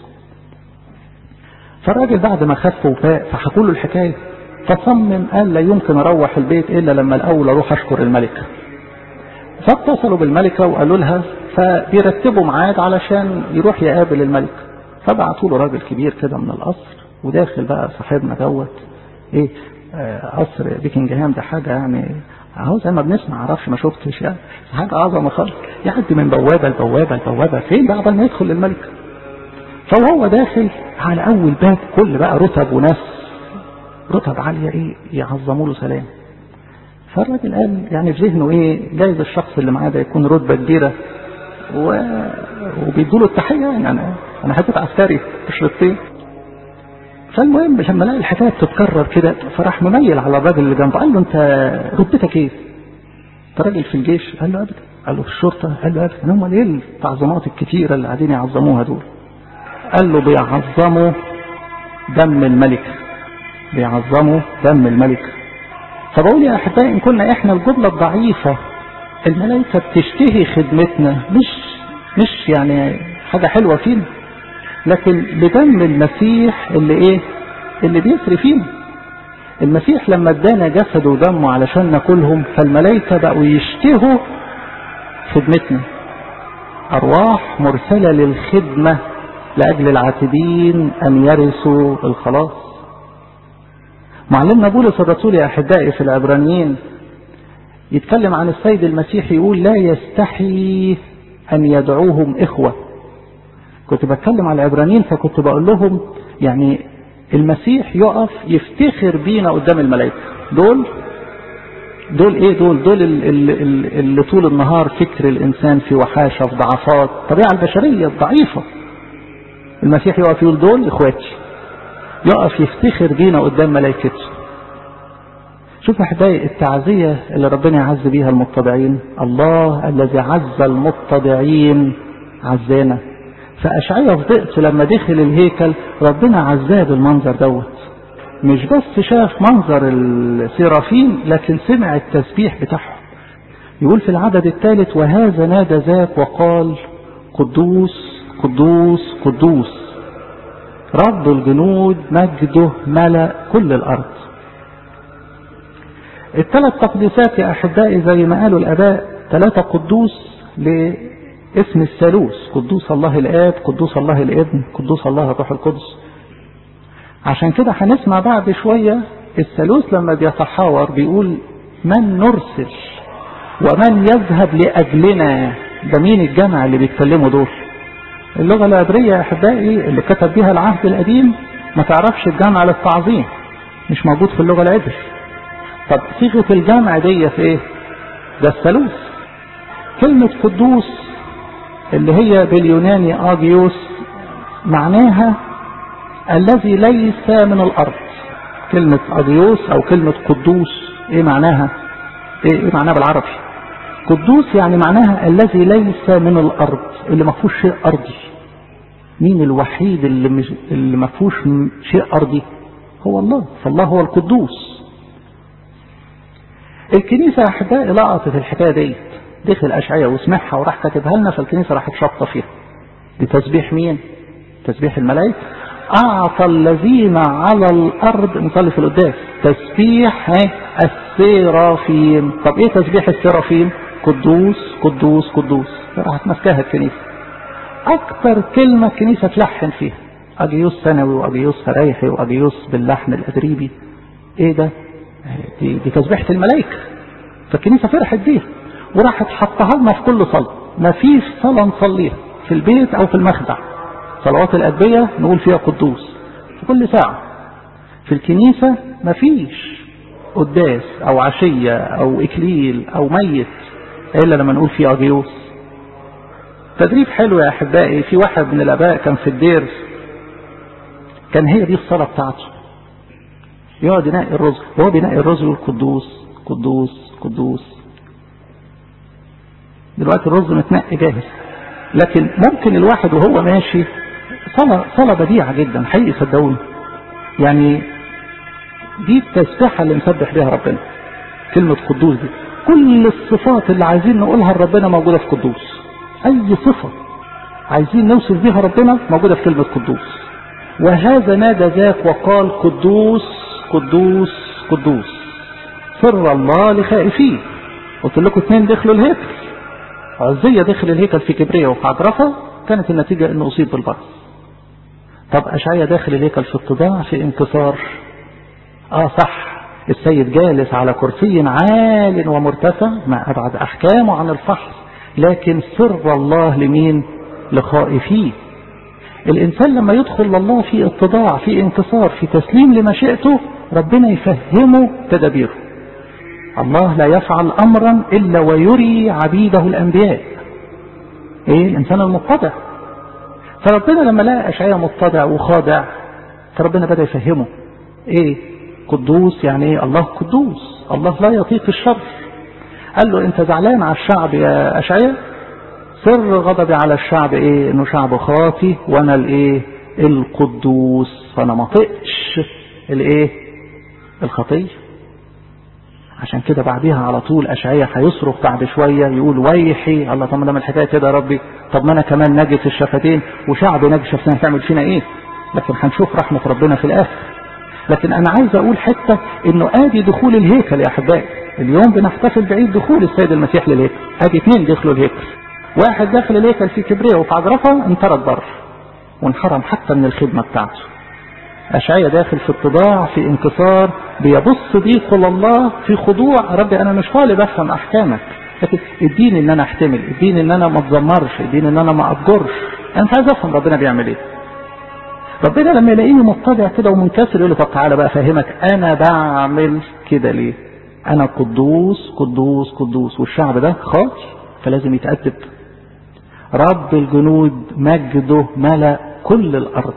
فالراجل بعد ما خف وفاق فحكوا له الحكايه فصمم قال لا يمكن اروح البيت الا لما الاول اروح اشكر الملكه فاتصلوا بالملكه وقالوا لها فبيرتبوا ميعاد علشان يروح يقابل الملك فبعتوا له راجل كبير كده من القصر وداخل بقى صاحبنا دوت ايه آه قصر بيكنجهام ده حاجه يعني اهو زي ما بنسمع معرفش ما شفتش يعني حاجه عظمه خالص يعدي من بوابه لبوابه لبوابه فين بقى قبل ما يدخل الملك فهو داخل على اول باب كل بقى رتب وناس رتب عالية ايه يعظموا له سلام فالراجل قال يعني في ذهنه ايه جايز الشخص اللي معاه ده يكون رتبة كبيرة و... وبيدوا له التحية يعني انا انا حتة عسكري بشرطين فالمهم لما لقى الحكاية بتتكرر كده فراح مميل على الراجل اللي جنبه قال له انت رتبتك ايه؟ انت راجل في الجيش قال له ابدا قال له في الشرطة قال له ابدا هم ايه التعظيمات الكتيرة اللي قاعدين يعظموها دول قال له بيعظموا دم الملك بيعظموا دم الملك فبقول يا احبائي ان كنا احنا الجمله الضعيفه الملائكه بتشتهي خدمتنا مش مش يعني حاجه حلوه فينا لكن بدم المسيح اللي ايه اللي بيسري فينا المسيح لما ادانا جسده ودمه علشان ناكلهم فالملائكه بقوا يشتهوا خدمتنا ارواح مرسله للخدمه لاجل العاتبين ان يرثوا الخلاص معلمنا بولس الرسول يا احبائي في العبرانيين يتكلم عن السيد المسيح يقول لا يستحي ان يدعوهم اخوه كنت بتكلم على العبرانيين فكنت بقول لهم يعني المسيح يقف يفتخر بينا قدام الملائكه دول دول ايه دول دول اللي, اللي طول النهار فكر الانسان في وحاشه في ضعفات الطبيعه البشريه الضعيفه المسيح يقف يقول دول اخواتي يقف يفتخر بينا قدام ملائكته شوف احبائي التعزية اللي ربنا يعز بيها المتضعين الله الذي عز المتضعين عزانا فأشعية في ضيقته لما دخل الهيكل ربنا عزاه بالمنظر دوت مش بس شاف منظر السرافين لكن سمع التسبيح بتاعهم يقول في العدد الثالث وهذا نادى ذاك وقال قدوس قدوس قدوس رب الجنود مجده ملأ كل الأرض الثلاث تقديسات يا أحبائي زي ما قالوا الآباء ثلاثة قدوس لاسم الثالوث قدوس الله الآب قدوس الله الابن قدوس الله الروح القدس عشان كده هنسمع بعد شوية الثالوث لما بيتحاور بيقول من نرسل ومن يذهب لأجلنا ده مين الجمع اللي بيتكلموا دول اللغة العبرية يا أحبائي اللي كتب بها العهد القديم ما تعرفش الجمع للتعظيم مش موجود في اللغة العبرية طب صيغة الجمع دي في ايه ده الثالوث كلمة قدوس اللي هي باليوناني آجيوس معناها الذي ليس من الأرض كلمة أجيوس أو كلمة قدوس إيه معناها إيه, إيه معناها بالعربي قدوس يعني معناها الذي ليس من الأرض اللي ما فيهوش شيء أرضي مين الوحيد اللي, مش اللي ما فيهوش شيء أرضي هو الله فالله هو القدوس الكنيسة يا أحبائي لقطت الحكاية دي دخل أشعية وسمعها وراح كاتبها لنا فالكنيسة راحت شابطة فيها دي تسبيح مين؟ تسبيح الملائكة أعطى الذين على الأرض نصلي في القداس تسبيح السيرافيم طب إيه تسبيح السيرافيم؟ قدوس قدوس قدوس راحت ماسكاها الكنيسة أكثر كلمة الكنيسة تلحن فيها أجيوس ثانوي وأجيوس فريحي وأجيوس باللحن الأدريبي إيه ده؟ دي, دي تسبيحة الملائكة فالكنيسة فرحت بيها وراحت حطها لنا في كل صلاة ما فيش صلاة نصليها في البيت أو في المخدع صلوات الأدبية نقول فيها قدوس في كل ساعة في الكنيسة ما فيش قداس أو عشية أو إكليل أو ميت إلا لما نقول فيه أجيوس تدريب حلو يا أحبائي في واحد من الآباء كان في الدير كان هي دي الصلاة بتاعته يقعد ينقي الرز وهو بينقي الرز يقول قدوس قدوس قدوس دلوقتي الرز متنقي جاهز لكن ممكن الواحد وهو ماشي صلاة صلاة بديعة جدا حقيقي صدقوني يعني دي التسبيحة اللي نسبح بيها ربنا كلمة قدوس دي كل الصفات اللي عايزين نقولها لربنا موجودة في قدوس أي صفة عايزين نوصف بيها ربنا موجودة في كلمة قدوس وهذا نادى ذاك وقال قدوس قدوس قدوس سر الله لخائفيه قلت لكم اثنين دخلوا الهيكل عزية دخل الهيكل في كبرية وفي عجرفة كانت النتيجة انه اصيب بالبرص طب اشعيا داخل الهيكل في اتضاع في انكسار اه صح السيد جالس على كرسي عال ومرتفع ما ابعد احكامه عن الفحص لكن سر الله لمين لخائفيه الانسان لما يدخل لله في اتضاع في انكسار في تسليم لمشيئته ربنا يفهمه تدابيره الله لا يفعل امرا الا ويري عبيده الانبياء ايه الانسان المتضع فربنا لما لقى اشعياء متضع وخاضع فربنا بدا يفهمه ايه قدوس يعني ايه الله قدوس الله لا يطيق الشر قال له انت زعلان على الشعب يا اشعياء سر غضبي على الشعب ايه انه شعب خاطي وانا الايه القدوس فانا ما طقش الايه الخطيه عشان كده بعديها على طول اشعياء هيصرخ بعد شويه يقول ويحي الله طب ما دام الحكايه كده يا ربي طب ما انا كمان نجس الشفتين وشعب نجس الشفتين هتعمل فينا ايه؟ لكن هنشوف رحمه ربنا في الاخر. لكن انا عايز اقول حته انه ادي دخول الهيكل يا احبائي اليوم بنحتفل بعيد دخول السيد المسيح للهيكل ادي اثنين دخلوا الهيكل واحد داخل الهيكل في كبرية وفي عجرفة انطرد بره وانحرم حتى من الخدمة بتاعته أشعية داخل في اتضاع في انكسار بيبص ضيقه لله في خضوع ربي أنا مش طالب أفهم أحكامك لكن اديني ان انا احتمل اديني ان انا ما اتذمرش اديني ان انا ما اضجرش انا مش عايز افهم ربنا بيعمل ايه ربنا لما يلاقيني متضع كده ومنكسر يقول لي طب تعالى بقى افهمك انا بعمل كده ليه انا قدوس قدوس قدوس والشعب ده خاطي فلازم يتأدب رب الجنود مجده ملأ كل الارض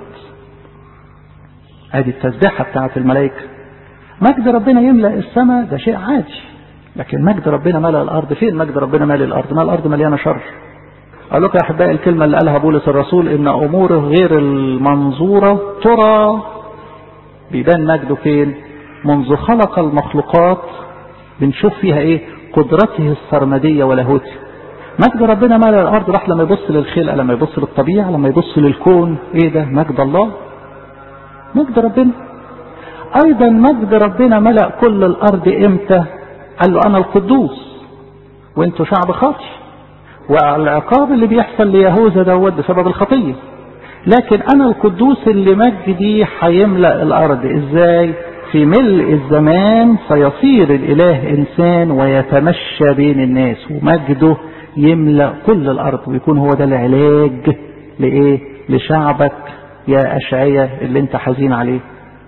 ادي التسبيحه بتاعت الملائكه مجد ربنا يملأ السماء ده شيء عادي لكن مجد ربنا ملأ الارض فين مجد ربنا ملأ الارض ما الارض مليانه شر اقول لكم يا احبائي الكلمه اللي قالها بولس الرسول ان اموره غير المنظوره ترى بيبان مجده فين منذ خلق المخلوقات بنشوف فيها ايه قدرته السرمديه ولاهوته مجد ربنا ملأ الارض راح لما يبص للخلقه لما يبص للطبيعه لما يبص للكون ايه ده مجد الله مجد ربنا ايضا مجد ربنا ملأ كل الارض امتى قال له انا القدوس وانتوا شعب خاطي والعقاب اللي بيحصل ليهوذا دوت بسبب الخطيه لكن انا القدوس اللي مجدي هيملا الارض ازاي في ملء الزمان سيصير الاله انسان ويتمشى بين الناس ومجده يملا كل الارض ويكون هو ده العلاج لايه لشعبك يا اشعيا اللي انت حزين عليه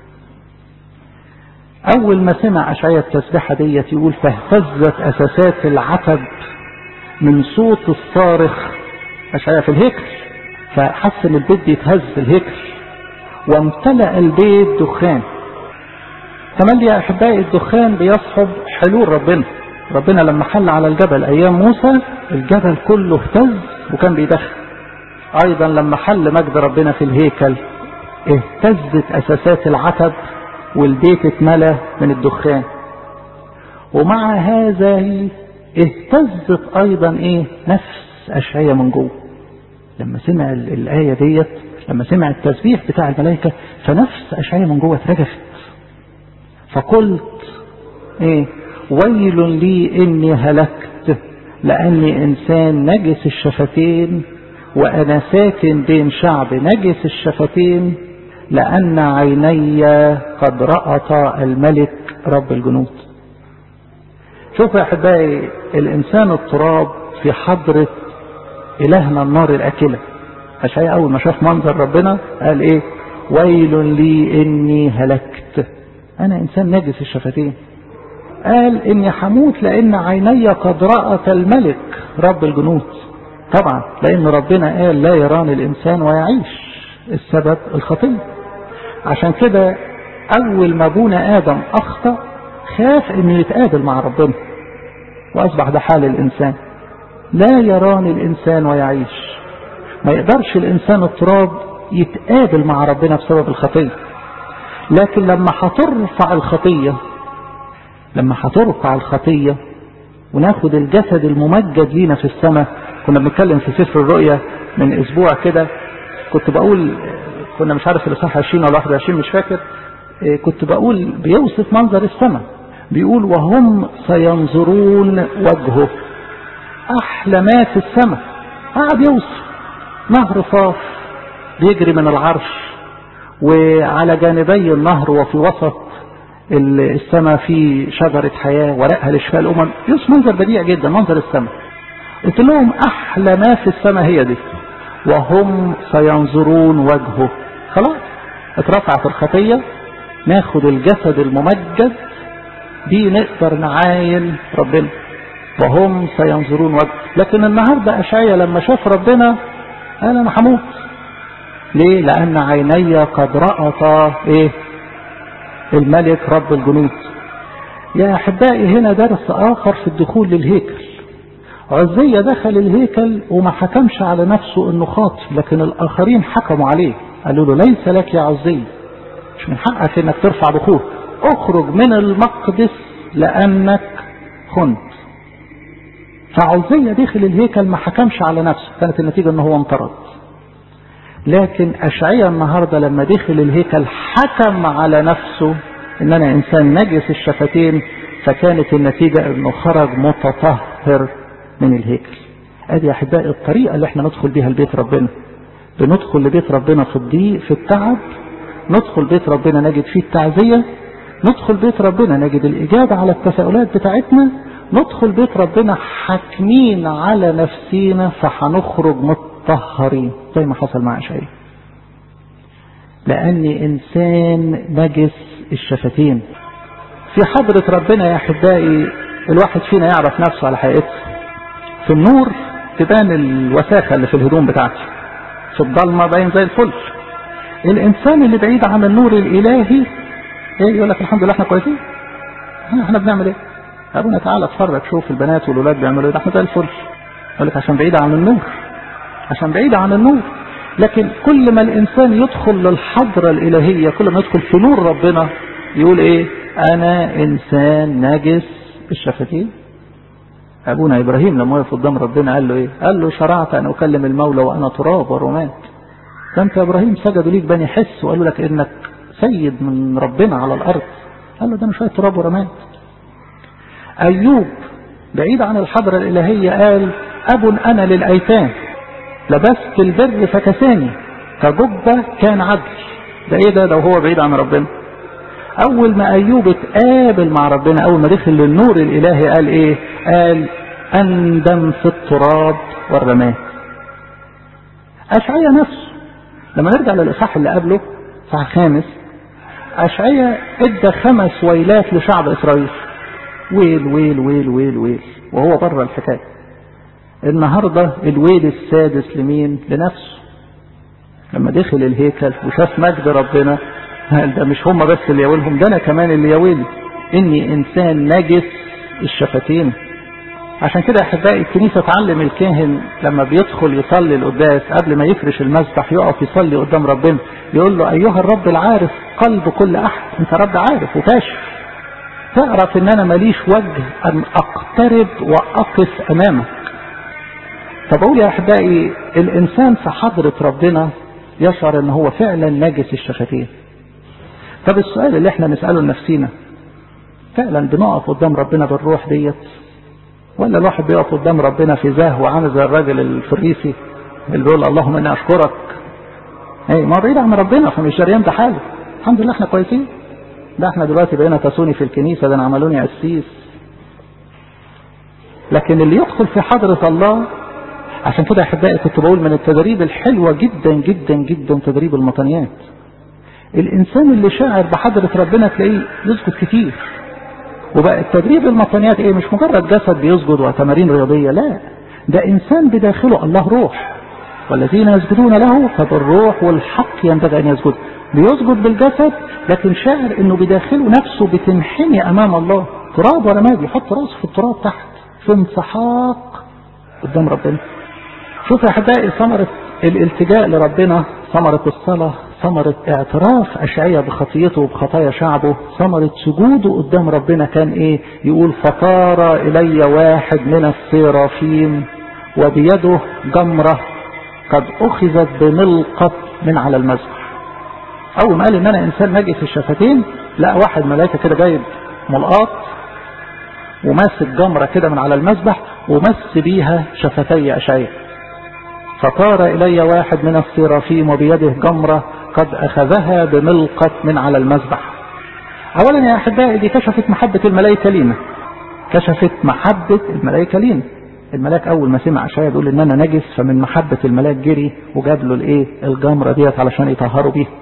اول ما سمع اشعيا التسبيحه ديت يقول فاهتزت اساسات العتب من صوت الصارخ اشعيا في الهيكل فحس ان البيت بيتهز الهيكل وامتلأ البيت دخان تملي يا احبائي الدخان بيصحب حلول ربنا ربنا لما حل على الجبل ايام موسى الجبل كله اهتز وكان بيدخن ايضا لما حل مجد ربنا في الهيكل اهتزت اساسات العتب والبيت اتملى من الدخان ومع هذا اهتزت ايضا ايه نفس اشعية من جوه لما سمع الايه ديت لما سمع التسبيح بتاع الملائكه فنفس اشعية من جوه اترجفت فقلت ايه ويل لي اني هلكت لاني انسان نجس الشفتين وأنا ساكن بين شعب نجس الشفتين لأن عيني قد رأتا الملك رب الجنود شوفوا يا أحبائي الإنسان التراب في حضرة إلهنا النار الأكلة أشعياء أول ما شاف منظر ربنا قال إيه ويل لي إني هلكت أنا إنسان نجس الشفتين قال إني حموت لأن عيني قد رأت الملك رب الجنود طبعا لأن ربنا قال لا يراني الإنسان ويعيش السبب الخطية عشان كده أول ما أبونا آدم أخطأ خاف إنه يتقابل مع ربنا وأصبح ده حال الإنسان لا يراني الإنسان ويعيش ما يقدرش الإنسان التراب يتقابل مع ربنا بسبب الخطية لكن لما هترفع الخطية لما هترفع الخطية وناخد الجسد الممجد لينا في السماء كنا بنتكلم في سفر الرؤيا من اسبوع كده كنت بقول كنا مش عارف الاصحاح 20 ولا 21 مش فاكر كنت بقول بيوصف منظر السماء بيقول وهم سينظرون وجهه احلى ما في السماء قاعد يوصف نهر صاف بيجري من العرش وعلى جانبي النهر وفي وسط السماء في شجرة حياة ورقها لشفاء الأمم يوصف منظر بديع جدا منظر السماء قلت لهم أحلى ما في السماء هي دي وهم سينظرون وجهه خلاص اترفعت الخطية ناخد الجسد الممجد دي نقدر نعاين ربنا وهم سينظرون وجهه لكن النهاردة أشعيا لما شاف ربنا قال أنا هموت ليه لأن عيني قد رأتا إيه الملك رب الجنود يا أحبائي هنا درس آخر في الدخول للهيكل عزية دخل الهيكل وما حكمش على نفسه انه خاطئ لكن الاخرين حكموا عليه قالوا له ليس لك يا عزية مش من حقك انك ترفع بخور اخرج من المقدس لانك خنت فعزية دخل الهيكل ما حكمش على نفسه كانت النتيجة ان هو انطرد لكن اشعيا النهاردة لما دخل الهيكل حكم على نفسه ان انا انسان نجس الشفتين فكانت النتيجة انه خرج متطهر من الهيكل ادي يا احبائي الطريقه اللي احنا ندخل بيها لبيت ربنا بندخل لبيت ربنا في الضيق في التعب ندخل بيت ربنا نجد فيه التعزيه ندخل بيت ربنا نجد الاجابه على التساؤلات بتاعتنا ندخل بيت ربنا حاكمين على نفسينا فهنخرج متطهرين زي ما حصل مع اشعياء لاني انسان نجس الشفتين في حضره ربنا يا احبائي الواحد فينا يعرف نفسه على حقيقته في النور تبان الوساخة اللي في الهدوم بتاعتي في الضلمة باين زي الفل الإنسان اللي بعيد عن النور الإلهي إيه يقول لك الحمد لله احنا كويسين احنا بنعمل ايه أبونا تعالى اتفرج شوف البنات والولاد بيعملوا ايه ده احنا زي الفل يقول لك عشان بعيد عن النور عشان بعيد عن النور لكن كل ما الإنسان يدخل للحضرة الإلهية كل ما يدخل في نور ربنا يقول ايه أنا إنسان نجس الشفتين أبونا إبراهيم لما وقف قدام ربنا قال له إيه؟ قال له شرعت أن أكلم المولى وأنا تراب ورماد. ده أنت يا إبراهيم سجدوا ليك بني حس وقالوا لك إنك سيد من ربنا على الأرض. قال له ده أنا شوية تراب ورماد. أيوب بعيد عن الحضرة الإلهية قال أب أنا للأيتام لبست البر فكساني كجبة كان عدل. ده إيه ده؟ ده وهو بعيد عن ربنا. أول ما أيوب اتقابل مع ربنا أول ما دخل للنور الإلهي قال إيه؟ قال أندم في التراب والرماد. أشعيا نفسه لما نرجع للإصحاح اللي قبله إصحاح خامس أشعيا إدى خمس ويلات لشعب إسرائيل. ويل ويل ويل ويل ويل وهو بره الحكاية. النهاردة الويل السادس لمين؟ لنفسه. لما دخل الهيكل وشاف مجد ربنا ده مش هم بس اللي ياولهم ده انا كمان اللي ياولي اني انسان نجس الشفتين عشان كده احبائي الكنيسه تعلم الكاهن لما بيدخل يصلي القداس قبل ما يفرش المسبح يقف يصلي قدام ربنا يقول له ايها الرب العارف قلب كل احد انت رب عارف وكاشف تعرف ان انا ماليش وجه ان اقترب واقف امامك طب اقول يا احبائي الانسان في حضره ربنا يشعر ان هو فعلا نجس الشفتين طب السؤال اللي احنا نسأله لنفسينا فعلا بنقف قدام ربنا بالروح ديت ولا الواحد بيقف قدام ربنا في زهو عامل زي الراجل الفريسي اللي بيقول اللهم اني اشكرك ايه ما بعيد عن ربنا فمش دريان بحاله الحمد لله احنا كويسين ده احنا دلوقتي بقينا تسوني في الكنيسه ده انا عملوني قسيس لكن اللي يدخل في حضره الله عشان كده يا احبائي كنت بقول من التدريب الحلوه جدا جدا جدا تدريب المطنيات الانسان اللي شاعر بحضره ربنا تلاقيه يسجد كتير وبقى التدريب المطنيات ايه مش مجرد جسد بيسجد وتمارين رياضيه لا ده انسان بداخله الله روح والذين يسجدون له فبالروح والحق ينبغي ان يسجد بيسجد بالجسد لكن شاعر انه بداخله نفسه بتنحني امام الله تراب ولا مادي يحط راسه في التراب تحت في انسحاق قدام ربنا شوف يا احبائي ثمره الالتجاء لربنا ثمره الصلاه ثمرة اعتراف أشعية بخطيته وبخطايا شعبه ثمرة سجوده قدام ربنا كان إيه يقول فطار إلي واحد من الصرافيم وبيده جمرة قد أخذت بملقط من على المذبح أول ما قال إن أنا إنسان نجس الشفتين لا واحد ملائكة كده جايب ملقاط وماسك جمرة كده من على المذبح ومس بيها شفتي أشعية فطار إلي واحد من الصرافيم وبيده جمرة قد أخذها بملقط من على المذبح أولا يا أحبائي دي كشفت محبة الملائكة لينا كشفت محبة الملائكة لينا الملاك أول ما سمع أشعيا بيقول إن أنا نجس فمن محبة الملاك جري وجاب له الإيه الجمرة ديت علشان يطهروا بيها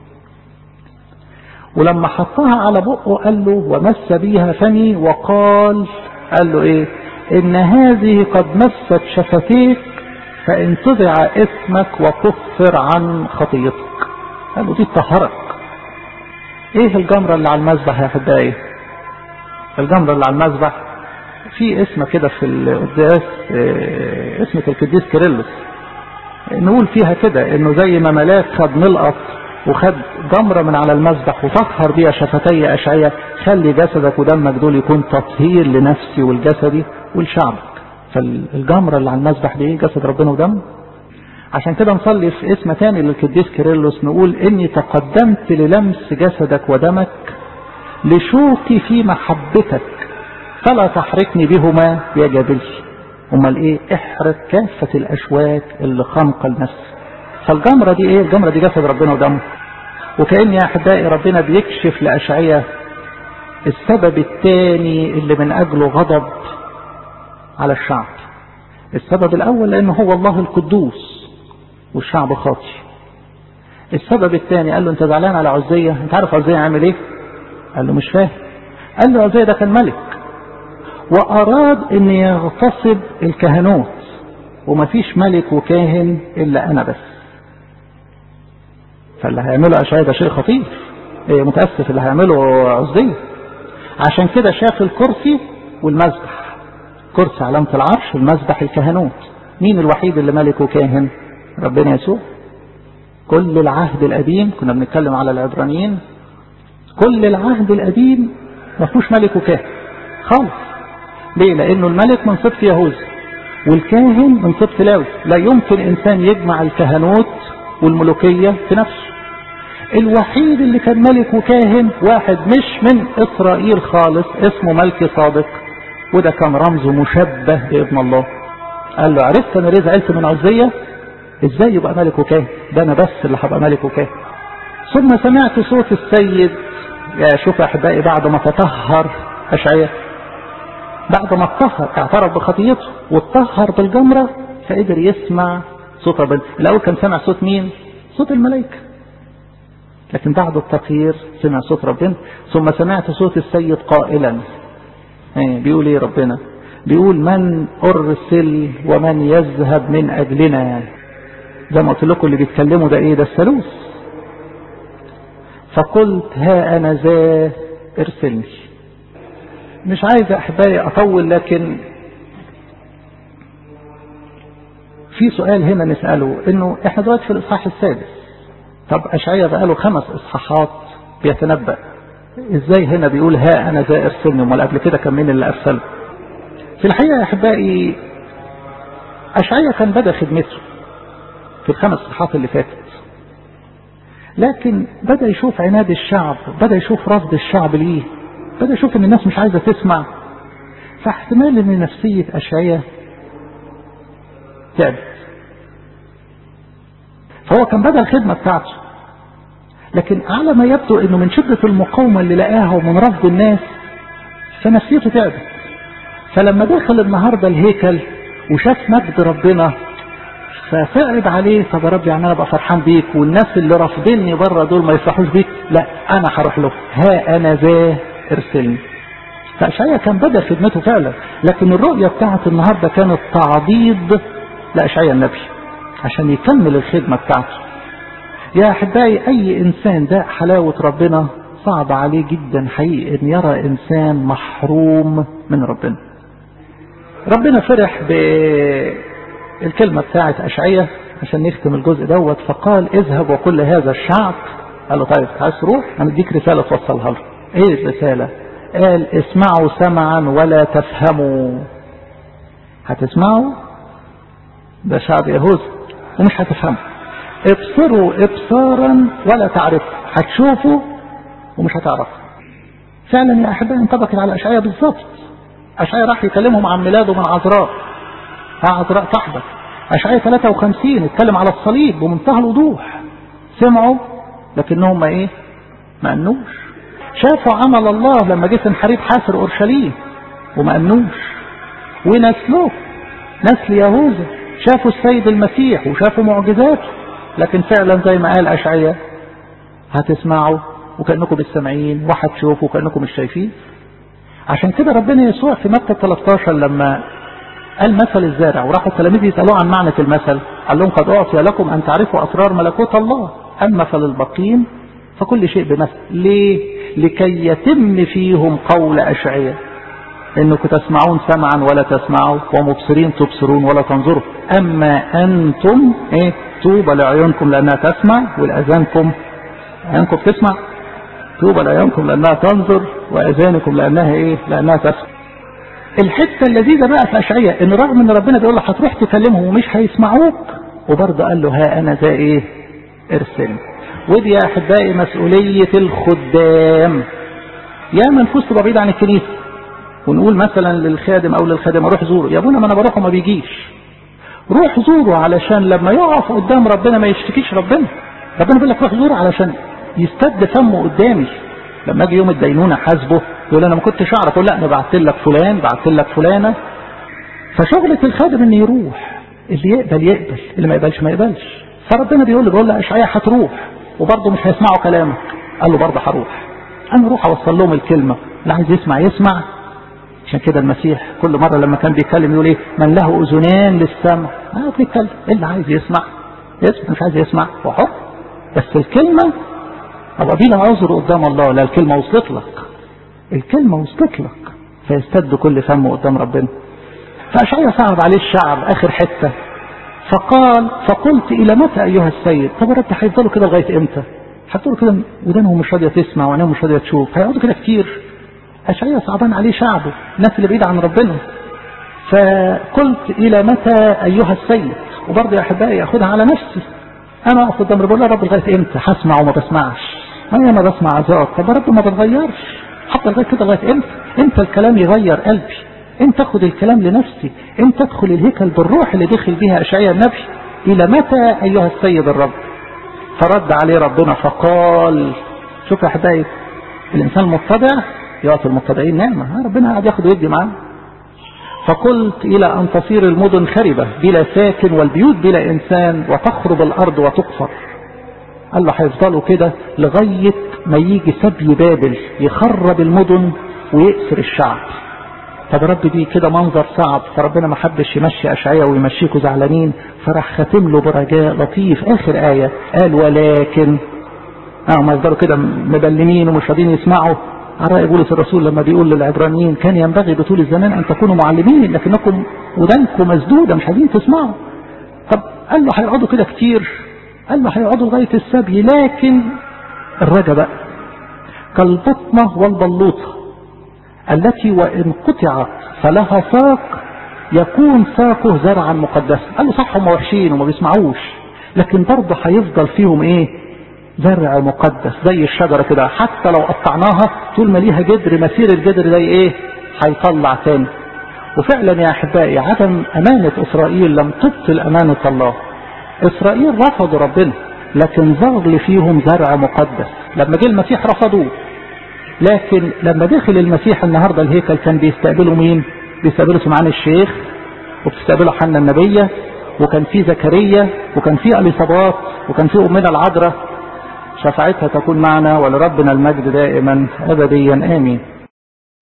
ولما حطها على بقه قال له ومس بيها فمي وقال قال له إيه إن هذه قد مست شفتيك فإن تبع اسمك وكفر عن خطيتك قال له دي تطهرك ايه الجمرة اللي على المذبح يا احبائي الجمرة اللي على المذبح في اسم كده في القداس اه اسمة القديس كيرلس نقول فيها كده انه زي ما ملاك خد ملقط وخد جمرة من على المذبح وطهر بيها شفتي اشعية خلي جسدك ودمك دول يكون تطهير لنفسي والجسدي ولشعبك فالجمرة اللي على المذبح دي جسد ربنا ودم عشان كده نصلي في اسم تاني للقديس كيرلس نقول اني تقدمت للمس جسدك ودمك لشوقي في محبتك فلا تحركني بهما يا جابلي امال ايه احرق كافة الاشواك اللي خنق النفس فالجمرة دي ايه الجمرة دي جسد ربنا ودمه وكأن يا احبائي ربنا بيكشف لأشعية السبب الثاني اللي من اجله غضب على الشعب السبب الاول لانه هو الله القدوس والشعب خاطي السبب الثاني قال له انت زعلان على عزية انت عارف عزية عامل ايه قال له مش فاهم قال له عزية ده كان ملك واراد ان يغتصب الكهنوت ومفيش ملك وكاهن الا انا بس فاللي هيعمله اشعياء ده شيء خطير إيه متاسف اللي هيعمله عزية عشان كده شاف الكرسي والمذبح كرسي علامة العرش والمذبح الكهنوت مين الوحيد اللي ملك وكاهن ربنا يسوع كل العهد القديم كنا بنتكلم على العبرانيين كل العهد القديم ما فيهوش ملك وكاهن خالص ليه لانه الملك من سبط يهوذا والكاهن من سبط لاوي لا يمكن انسان يجمع الكهنوت والملوكيه في نفسه الوحيد اللي كان ملك وكاهن واحد مش من اسرائيل خالص اسمه ملك صادق وده كان رمز مشبه بابن الله قال له عرفت انا ليه زعلت من عزيه ازاي يبقى ملك وكاهن ده انا بس اللي هبقى ملك وكاهن ثم سمعت صوت السيد يا شوف يا احبائي بعد ما تطهر اشعياء بعد ما اتطهر اعترف بخطيته واتطهر بالجمرة فقدر يسمع صوت ربنا الاول كان سمع صوت مين صوت الملائكة لكن بعد التطهير سمع صوت ربنا ثم سمعت صوت السيد قائلا ايه بيقول ايه ربنا بيقول من ارسل ومن يذهب من اجلنا زي ما قلت لكم اللي بيتكلموا ده ايه ده الثالوث فقلت ها انا ذا ارسلني مش عايز احبائي اطول لكن في سؤال هنا نسأله انه احنا دلوقتي في الاصحاح السادس طب اشعيا بقاله خمس اصحاحات بيتنبأ ازاي هنا بيقول ها انا ذا ارسلني امال قبل كده كان مين اللي ارسله في الحقيقة يا احبائي اشعيا كان بدأ خدمته في الخمس اصحاحات اللي فاتت لكن بدأ يشوف عناد الشعب بدأ يشوف رفض الشعب ليه بدأ يشوف ان الناس مش عايزة تسمع فاحتمال ان نفسية اشعياء تعبت هو كان بدأ الخدمة بتاعته لكن على ما يبدو انه من شدة المقاومة اللي لقاها ومن رفض الناس فنفسيته تعبت فلما دخل النهاردة الهيكل وشاف مجد ربنا فصعب عليه طب يا رب يعني انا ابقى فرحان بيك والناس اللي رافضيني بره دول ما يفرحوش بيك لا انا هروح له ها انا ذا ارسلني فاشعيا كان بدا خدمته فعلا لكن الرؤيه بتاعت النهارده كانت تعضيد لاشعيا النبي عشان يكمل الخدمه بتاعته يا احبائي اي انسان ده حلاوه ربنا صعب عليه جدا حقيقي ان يرى انسان محروم من ربنا ربنا فرح بالكلمة بتاعت أشعية عشان نختم الجزء دوت فقال اذهب وكل هذا الشعب قال له طيب عايز تروح هنديك رسالة توصلها له ايه الرسالة قال اسمعوا سمعا ولا تفهموا هتسمعوا ده شعب يهوذا ومش هتفهموا ابصروا ابصارا ولا تعرفوا هتشوفوا ومش هتعرفوا فعلا يا احبائي انطبقت على اشعياء بالظبط اشعياء راح يكلمهم عن ميلاده من عذراء عذراء صاحبك اشعياء 53 اتكلم على الصليب بمنتهى الوضوح سمعوا لكنهم ما ايه ما امنوش شافوا عمل الله لما جه سنحريب حاصر اورشليم وما امنوش ونسلوه نسل يهوذا شافوا السيد المسيح وشافوا معجزاته لكن فعلا زي ما قال اشعياء هتسمعوا وكانكم بالسامعين وهتشوفوا وكانكم مش شايفين عشان كده ربنا يسوع في متى 13 لما قال مثل الزارع وراحوا التلاميذ يسألوه عن معنى المثل قال لهم قد أعطي لكم أن تعرفوا أسرار ملكوت الله أما فللباقين فكل شيء بمثل ليه لكي يتم فيهم قول أشعية إنكم تسمعون سمعا ولا تسمعوا ومبصرين تبصرون ولا تنظروا أما أنتم إيه طوبى لعيونكم لأنها تسمع والأذانكم عيونكم تسمع طوبى لعيونكم لأنها تنظر وأذانكم لأنها إيه لأنها تسمع الحتة اللذيذة بقى في أشعية إن رغم إن ربنا بيقول له هتروح تكلمهم ومش هيسمعوك وبرضه قال له ها أنا ذا إيه ارسلني ودي يا أحبائي مسؤولية الخدام يا من نفوس تبقى بعيد عن الكنيسة ونقول مثلا للخادم أو للخادمة روح زوره يا ابونا ما أنا بروح وما بيجيش روح زوره علشان لما يقف قدام ربنا ما يشتكيش ربنا ربنا بيقول لك روح زوره علشان يستد فمه قدامي لما اجي يوم الدينونه حاسبه يقول انا ما كنتش اعرف اقول لا انا بعت لك فلان بعت لك فلانه فشغله الخادم ان يروح اللي يقبل يقبل اللي ما يقبلش ما يقبلش فربنا بيقول له بيقول له اشعياء هتروح وبرضه مش هيسمعوا كلامك قال له برضه هروح انا اروح اوصل لهم الكلمه اللي عايز يسمع يسمع عشان كده المسيح كل مره لما كان بيتكلم يقول ايه من له اذنان للسمع اه بيتكلم اللي عايز يسمع يسمع مش عايز يسمع هو حر بس الكلمه أبقى بينا عذر قدام الله لا الكلمة وصلت لك الكلمة وصلت لك فيستد كل فم قدام ربنا فأشعيا صعب عليه الشعب آخر حتة فقال فقلت إلى متى أيها السيد طب يا رب هيفضلوا كده لغاية إمتى هتقولوا كده ودانهم مش راضية تسمع وعينهم مش راضية تشوف هيقعدوا كده كتير أشعيا صعبان عليه شعبه الناس اللي بعيدة عن ربنا فقلت إلى متى أيها السيد وبرضه يا أحبائي أخدها على نفسي أنا أخد أمر بقول يا رب لغاية إمتى هسمع وما بسمعش أنا ما بسمع عذاب طب يا رب ما بتغيرش حتى لغاية كده لغاية إمتى إمتى الكلام يغير قلبي إمتى أخد الكلام لنفسي إمتى أدخل الهيكل بالروح اللي دخل بيها أشعياء النبي إلى متى أيها السيد الرب فرد عليه ربنا فقال شوف يا أحبائي الإنسان المتبع يعطي المتبعين نعمة ربنا قاعد ياخد ويدي معاه فقلت إلى أن تصير المدن خربة بلا ساكن والبيوت بلا إنسان وتخرب الأرض وتقفر قال له هيفضلوا كده لغاية ما يجي سبي بابل يخرب المدن ويأسر الشعب طب رب دي كده منظر صعب فربنا ما حبش يمشي أشعية ويمشيكوا زعلانين فراح ختم له برجاء لطيف آخر آية قال ولكن اه ما يفضلوا كده مبلمين ومش راضيين يسمعوا على رأي بولس الرسول لما بيقول للعبرانيين كان ينبغي بطول الزمان أن تكونوا معلمين لكنكم ودانكم مسدودة مش عايزين تسمعوا طب قال له هيقعدوا كده كتير قال له هيقعدوا لغاية السبي لكن الرجا بقى كالبطنة والبلوطة التي وإن قطعت فلها ساق يكون ساقه زرعا مقدسا قال له صح هم وحشين وما بيسمعوش لكن برضه هيفضل فيهم ايه زرع مقدس زي الشجرة كده حتى لو قطعناها طول ما ليها جدر مسير الجدر ده ايه هيطلع تاني وفعلا يا احبائي عدم امانة اسرائيل لم تبطل امانة الله اسرائيل رفضوا ربنا لكن ظل فيهم زرع مقدس لما جه المسيح رفضوه لكن لما دخل المسيح النهاردة الهيكل كان بيستقبلوا مين بيستقبلوا سمعان الشيخ وبتستقبلوا حنا النبية وكان في زكريا وكان في اليصابات وكان في امنا العذراء شفاعتها تكون معنا ولربنا المجد دائما ابديا امين